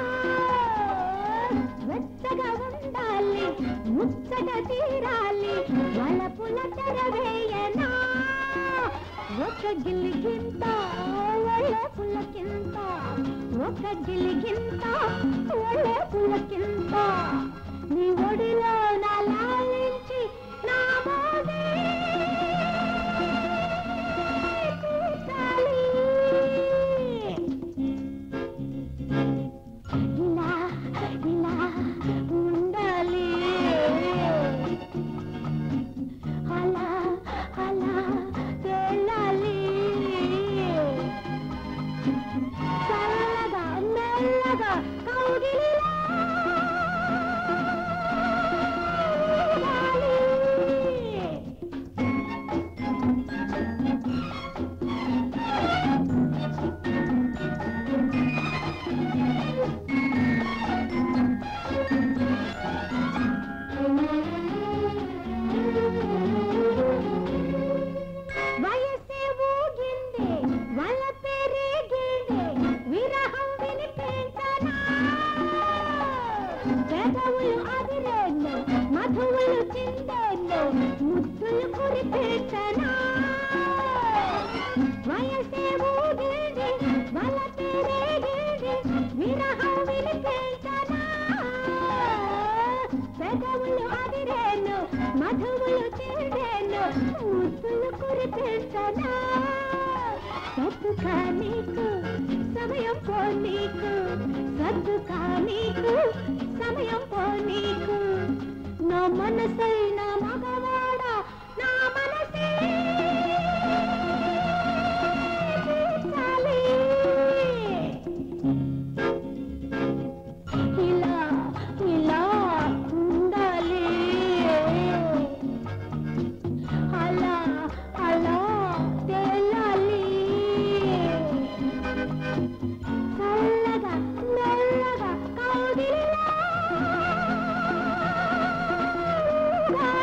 వెచ్చగా ఉండాలి ముచ్చట తీరాలి వలపుల తెరవేయనా ఒక గిలిగింత ఒళ్ళే పులకింత ఒక గిలిగింత ఒళ్ళే పులకింత నీ ఒడిలో నా లాలించి నా మోగే కూర్చాలి. ఇలా ఇలా ఉండాలి అలా అలా తేలాలి చల్లగా మెల్లగా కౌగిలిలో ఊగాలి. వయసే ఊగింది వల పెరిగింది విరహం వినిపించనా పెదవులు అదిరేను మధువులు చిందేను ముద్దులు కురిపించనా వయసే ఊగింది వల పెరిగింది విరహం వినిపించనా పెదవులు అదిరేను మధువులు చిందేను ముద్దులు కురిపించనా సత్తుకా నీకు సమయం పో నీకు సత్తుకా నీకు సమయం పో నీకు నా మనసైన మగవాడ నా మనసే తీర్చాలి. ఇలా ఇలా ఉండాలి అలా అలా తేలాలి చల్లగా మెల్లగా కౌగిలిలో ఊగాలి.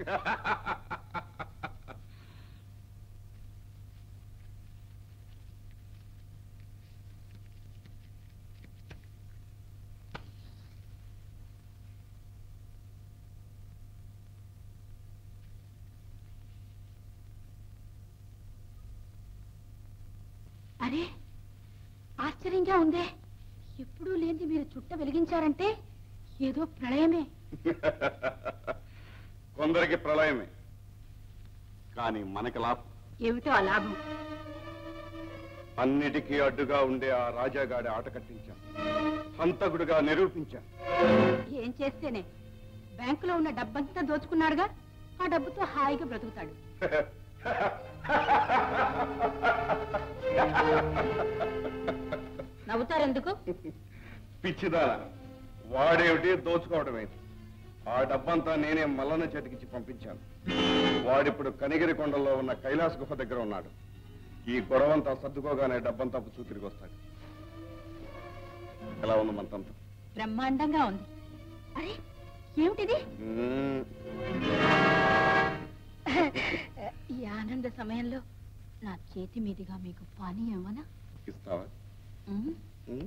అరే ఆశ్చర్యంగా ఉందే ఎప్పుడూ లేని మీరు చుట్ట వెలిగించారంటే ఏదో ప్రళయమే కొందరికి ప్రళయమే కానీ మనకి లాభం ఏమిటో ఆ లాభం అన్నిటికీ అడ్డుగా ఉండే ఆ రాజాగాడి ఆట కట్టించాం హంతకుడుగా నిరూపించాం ఏం చేస్తేనే బ్యాంకులో ఉన్న డబ్బంతా దోచుకున్నాడుగా ఆ డబ్బుతో హాయిగా బ్రతుకుతాడు నవ్వుతారెందుకు పిచ్చిదాన వాడేమిటి దోచుకోవడమేంటి ఆ డబ్బంతా నేనే మల్లన చేతికిచ్చి పంపించాను వాడిప్పుడు కనిగిరి కొండల్లో ఉన్న కైలాస గుహ దగ్గర ఉన్నాడు ఈ గొడవంతా సర్దుకోగానే డబ్బంతా పుచ్చు తిరిగి వస్తాడు ఎలా ఉంది మంతంతా బ్రహ్మాండంగా ఉంది అరే ఏమిటిది మ్మ్. ఈ ఆనంద సమయంలో నా చేతి మీదుగా మీకు పానీ ఏమన్నా ఇస్తావా ఉమ్? మ్మ్?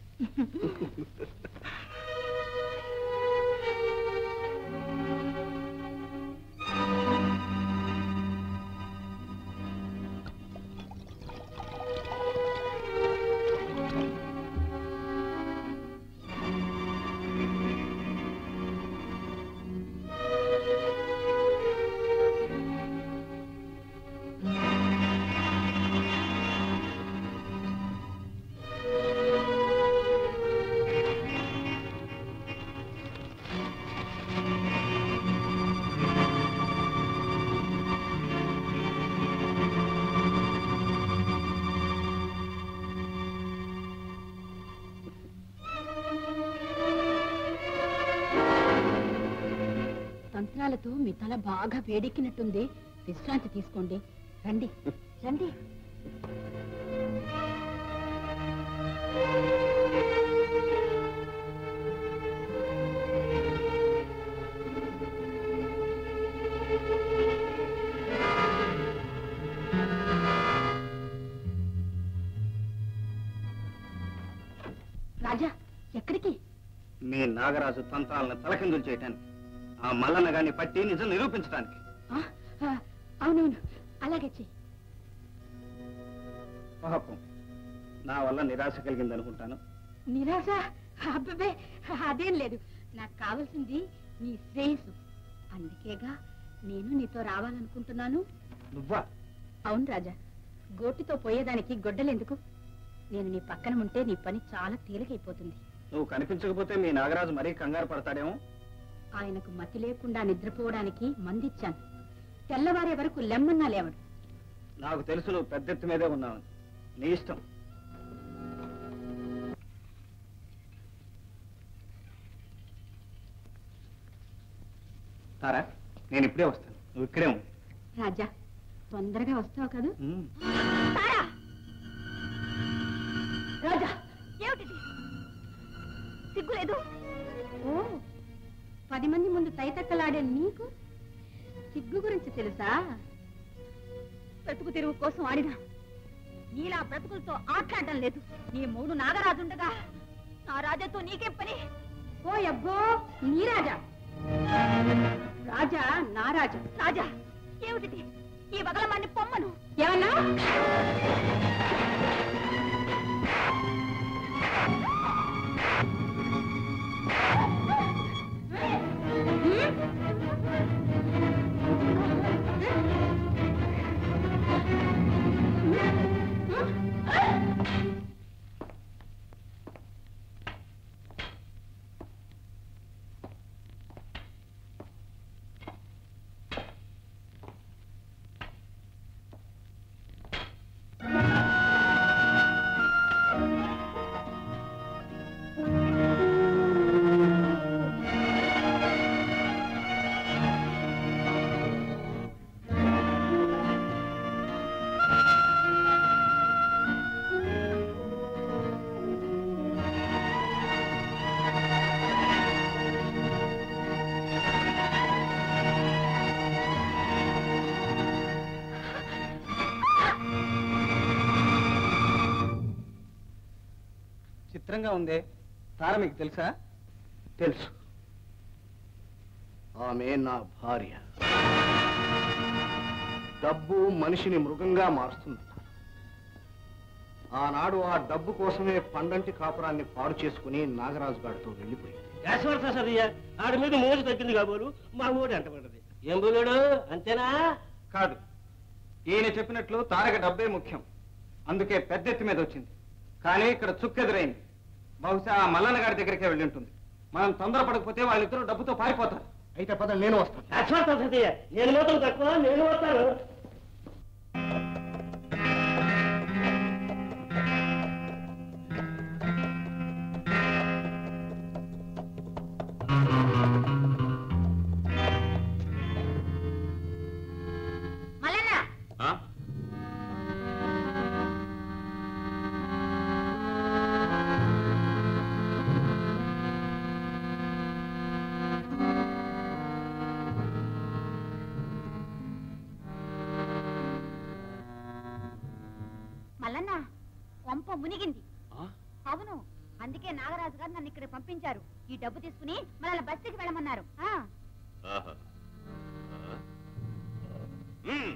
తంత్రాలతో మీ తల బాగా వేడెక్కినట్టుంది విశ్రాంతి తీసుకోండి రండి రండి రాజా ఎక్కడికి మీ నాగరాజు తంత్రాలను తలకిందులు చేయటానికి ఆ మల్లన్న గాని పట్టి నిజం నిరూపించడానికి ఆ, ఆ, అవునవును అలాగే చెయ్యి పాపం నా వల్ల నిరాశ కలిగింది అనుకుంటాను నిరాశ అబ్బే అదేం లేదు నాకు కావాల్సింది నీ శ్రేయస్సు అందుకేగా నేను నీతో రావాలనుకుంటున్నాను నువ్వా అవును రాజా గోటితో పోయేదానికి గొడ్డలెందుకు నేను నీ పక్కన ఉంటే నీ పని చాలా తేలికైపోతుంది నువ్వు కనిపించకపోతే మీ నాగరాజు మరీ కంగారు పడతాడేమో ఆయనకు మతి లేకుండా నిద్రపోవడానికి మందిచ్చాను తెల్లవారే వరకు లెమ్మన్నా లేవడు నాకు తెలుసు నువ్వు పెద్ద ఎత్తు మీదే ఉన్నావు నీ ఇష్టం తారా నేను ఇప్పుడే వస్తాను నువ్వు ఇక్కడే ఉండు రాజా తొందరగా వస్తావు కదూ ఉమ్. తారా రాజా ఏమిటిది సిగ్గులేదు ఓ పది మంది ముందు తైతక్కలాడే నీకు సిగ్గు గురించి తెలుసా బ్రతుకు తెరువు కోసం ఆడినా నీలా బ్రతుకులతో ఆట్లాడడం లేదు నీ మూడు నాగరాజుండగా నా రాజాతో నీకేం పని ఓ అబ్బో నీ రాజా రాజా నా రాజా రాజా ఏమిటిది ఈ వగలమాన్ని పొమ్మను ఏమన్నా చిత్రంగా ఉందే తార మీకు తెలుసా తెలుసు ఆమె నా భార్య డబ్బు మనిషిని మృగంగా మారుస్తుంది ఆనాడు ఆ డబ్బు కోసమే పండంటి కాపురాన్ని పాడు చేసుకుని నాగరాజు గారితో వెళ్ళిపోయింది యాశ్వర ప్రసాదయ్య ఆడి మీద మోజు తగ్గింది కాబోలు మా ఊడి అంటపడ్డది ఏం బుల్లుడు అంతేనా కాదు ఈయన చెప్పినట్లు తారక డబ్బే ముఖ్యం అందుకే పెద్ద ఎత్తి మీద వచ్చింది కానీ ఇక్కడ చుక్కెదురైంది బహుశా ఆ మల్లన్న గారి దగ్గరికే వెళ్ళి ఉంటుంది మనం తొందరపడకపోతే వాళ్ళిద్దరూ డబ్బుతో పారిపోతారు అయితే పద నేను వస్తాను యాశ్వర ప్రసాదయ్య నేను మాత్రం తక్కువ నేను వస్తాను మల్లన్న మల్లన్న వంప మునిగింది అవును అందుకే నాగరాజు గారు నన్ను ఇక్కడ పంపించారు ఈ డబ్బు తీసుకుని మనల్ని బస్తీకి వెళ్ళమన్నారు ఆ ఆహా. మ్మ్.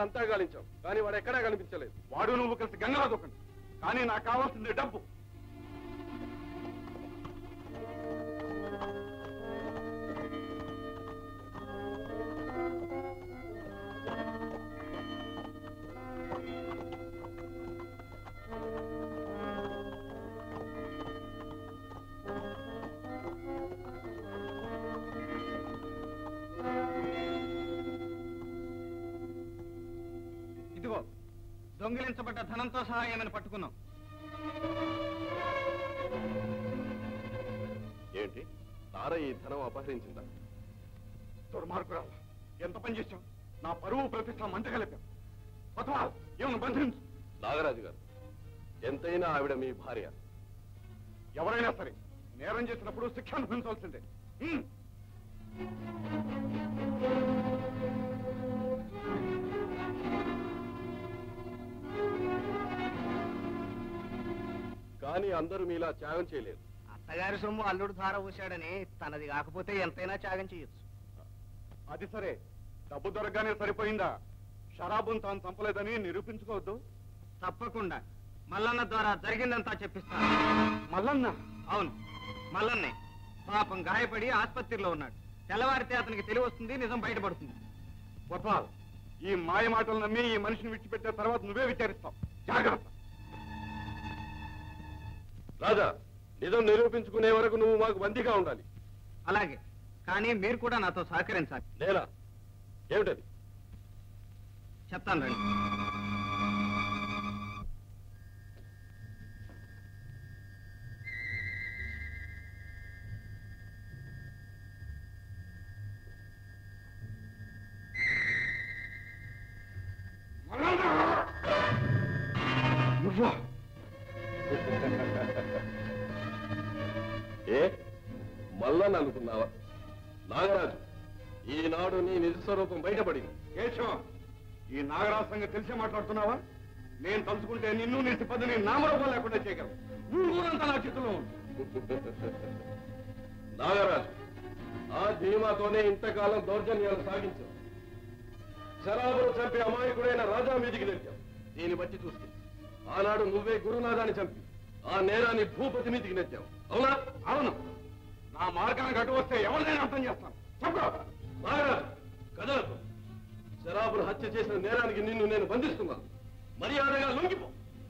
అంతా గాలించాం కానీ వాడు ఎక్కడా కనిపించలేదు వాడు నువ్వు కలిసి గంగలో దూకండి కానీ నాకు కావాల్సింది డబ్బు ఇదిగో దొంగిలించబడ్డ ధనంతో సహా ఏమైనా పట్టుకున్నాం ఏంటి తార ఈ ధనం అపహరించిందా దుర్మార్గురాలు ఎంత పని చేశావు నా పరువు ప్రతిష్ట మంట కలిపావు కొత్తవాల్ ఏమన్నా బంధించు నాగరాజు గారు ఎంతైనా ఆవిడ మీ భార్య ఎవరైనా సరే నేరం చేసినప్పుడు శిక్ష అనుభవించాల్సిందే హ్మ్. కానీ అందరూ మీలా త్యాగం చేయలేదు అత్తగారి సొమ్ము అల్లుడు ధార ఊశాడని తనది కాకపోతే ఎంతైనా త్యాగం చేయొచ్చు అది సరే డబ్బు దొరకగానే సరిపోయిందా షరాబును తాను చంపలేదని నిరూపించుకోవద్దు తప్పకుండా మల్లన్న ద్వారా జరిగిందంతా చెప్పిస్తాను మల్లన్న అవును మల్లన్నే పాపం గాయపడి ఆసుపత్రిలో ఉన్నాడు తెల్లవారితే అతనికి తెలివి వస్తుంది నిజం బయటపడుతుంది కొత్తవాల్ ఈ మాయ మాటలు నమ్మి ఈ మనిషిని విడిచిపెట్టే తర్వాత నువ్వే విచారిస్తావు జాగ్రత్త రాజా నిజం నిరూపించుకునే వరకు నువ్వు మాకు బందీగా ఉండాలి అలాగే కానీ మీరు కూడా నాతో సహకరించాలి నేనా ఏమిటది చెప్తాను రండి నువ్వా ఏ మల్లన్ అనుకున్నావా నాగరాజు ఈనాడు నీ నిజ స్వరూపం బయటపడింది కేశవం ఈ నాగరాజు సంగతి తెలిసే మాట్లాడుతున్నావా నేను తలుచుకుంటే నిన్ను నీ సిబ్బందిని నామరూపం లేకుండా చేయగలను ఊరంతా నా చేతిలో ఉంది నాగరాజు ఆ ధీమాతోనే ఇంతకాలం దౌర్జన్యాలు సాగించావు శరాబులు చంపి అమాయకుడైన రాజా మీదికి నెట్టావు దీన్ని బట్టి చూస్తే ఆనాడు నువ్వే గురునాథాన్ని చంపి ఆ నేరాన్ని భూపతి మీదికి నెట్టావు అవునా అవును నా మార్గానికి అటు వస్తే ఎవరినైనా అర్థం చేస్తాను చెప్పు నాగరాజు కదలకు శరాబులు హత్య చేసిన నేరానికి నిన్ను నేను బంధిస్తున్నాను మర్యాదగా లొంగిపో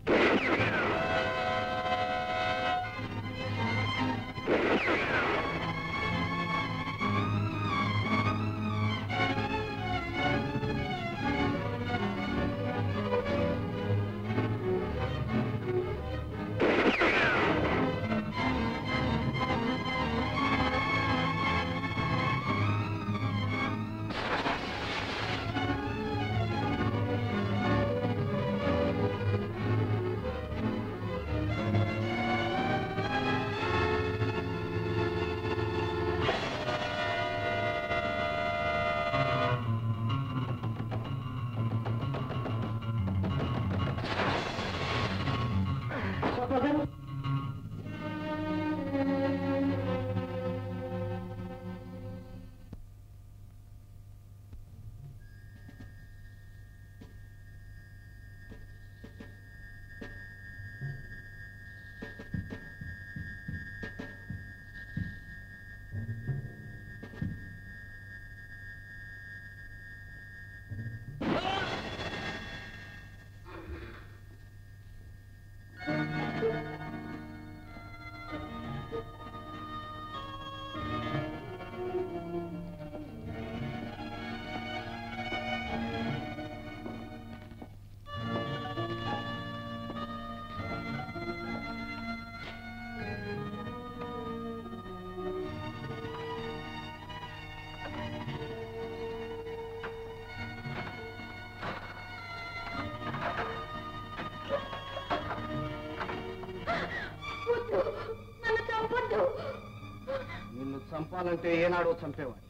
వద్దు నన్ను చంపొద్దు నిన్ను చంపాలంటే ఏనాడో చంపేవాడిని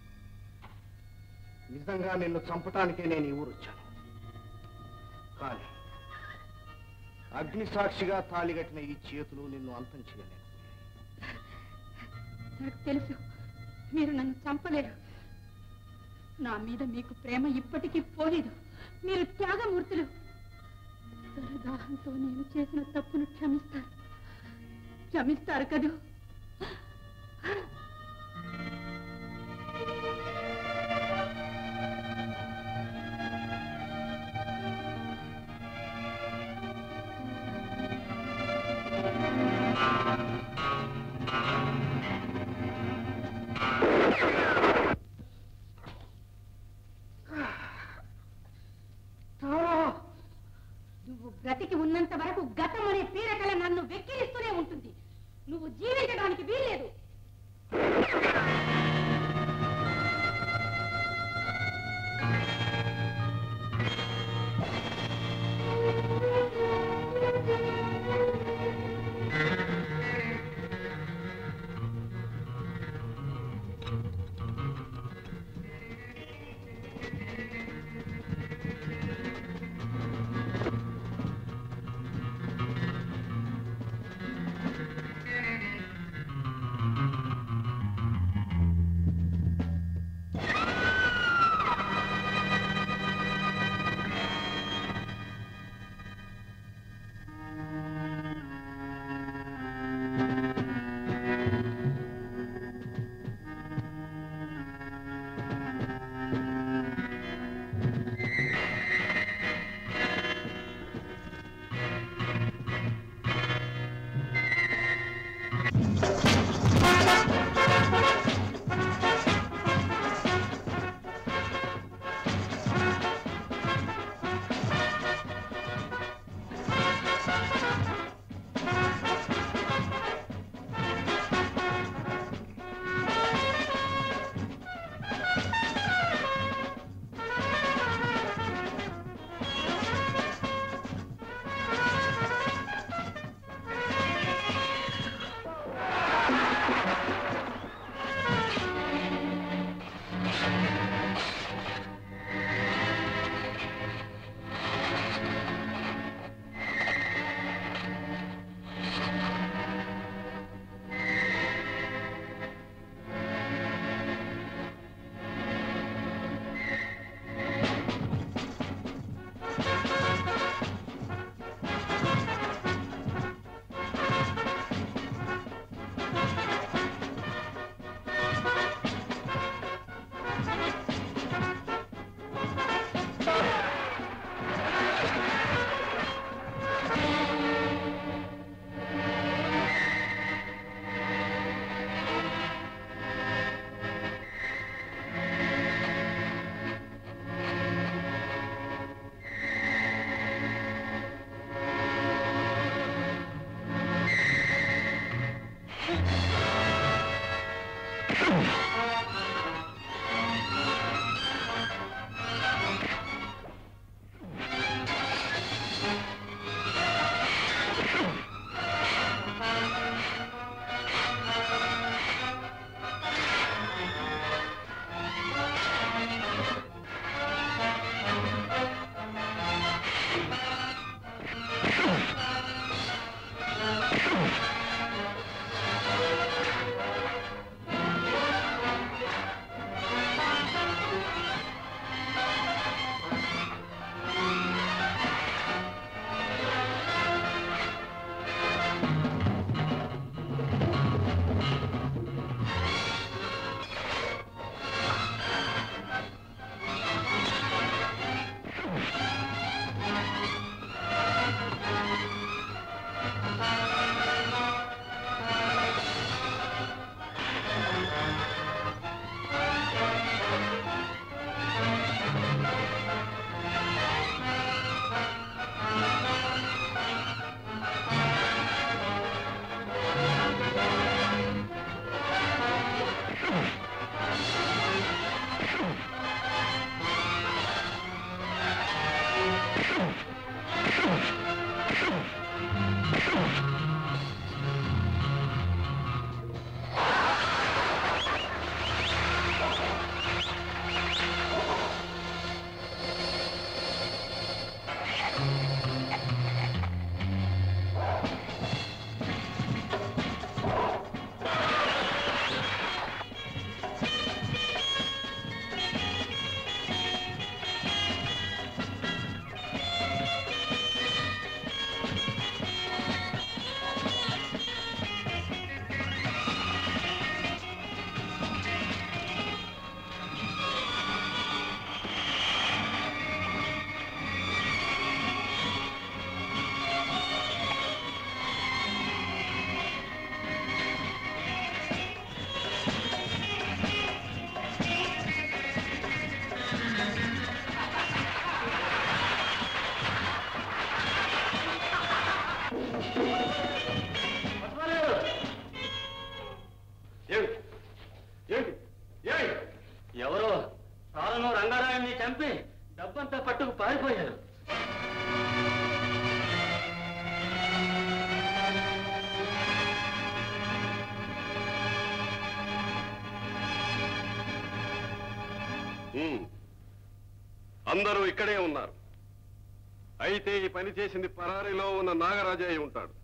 నిజంగా నిన్ను చంపటానికే నేను ఈ ఊరు వచ్చాను కానీ అగ్ని సాక్షిగా తాళిగట్టిన ఈ చేతులు నిన్ను అంతం చేయలేను నాకు తెలుసు మీరు నన్ను చంపలేరు నా మీద మీకు ప్రేమ ఇప్పటికీ పోలేదు మీరు త్యాగమూర్తులు దాహంతో నేను చేసిన తప్పును క్షమిస్తారు క్షమిస్తారు కదూ నువ్వు బ్రతికి ఉన్నంత వరకు గతం అనే పీడకల నన్ను వెక్కిరిస్తూనే ఉంటుంది నువ్వు జీవిత చంపి డబ్బంతా పట్టుకు పారిపోయారు ఉమ్. అందరూ ఇక్కడే ఉన్నారు అయితే ఈ పని చేసింది పరారీలో ఉన్న నాగరాజే అయి ఉంటాడు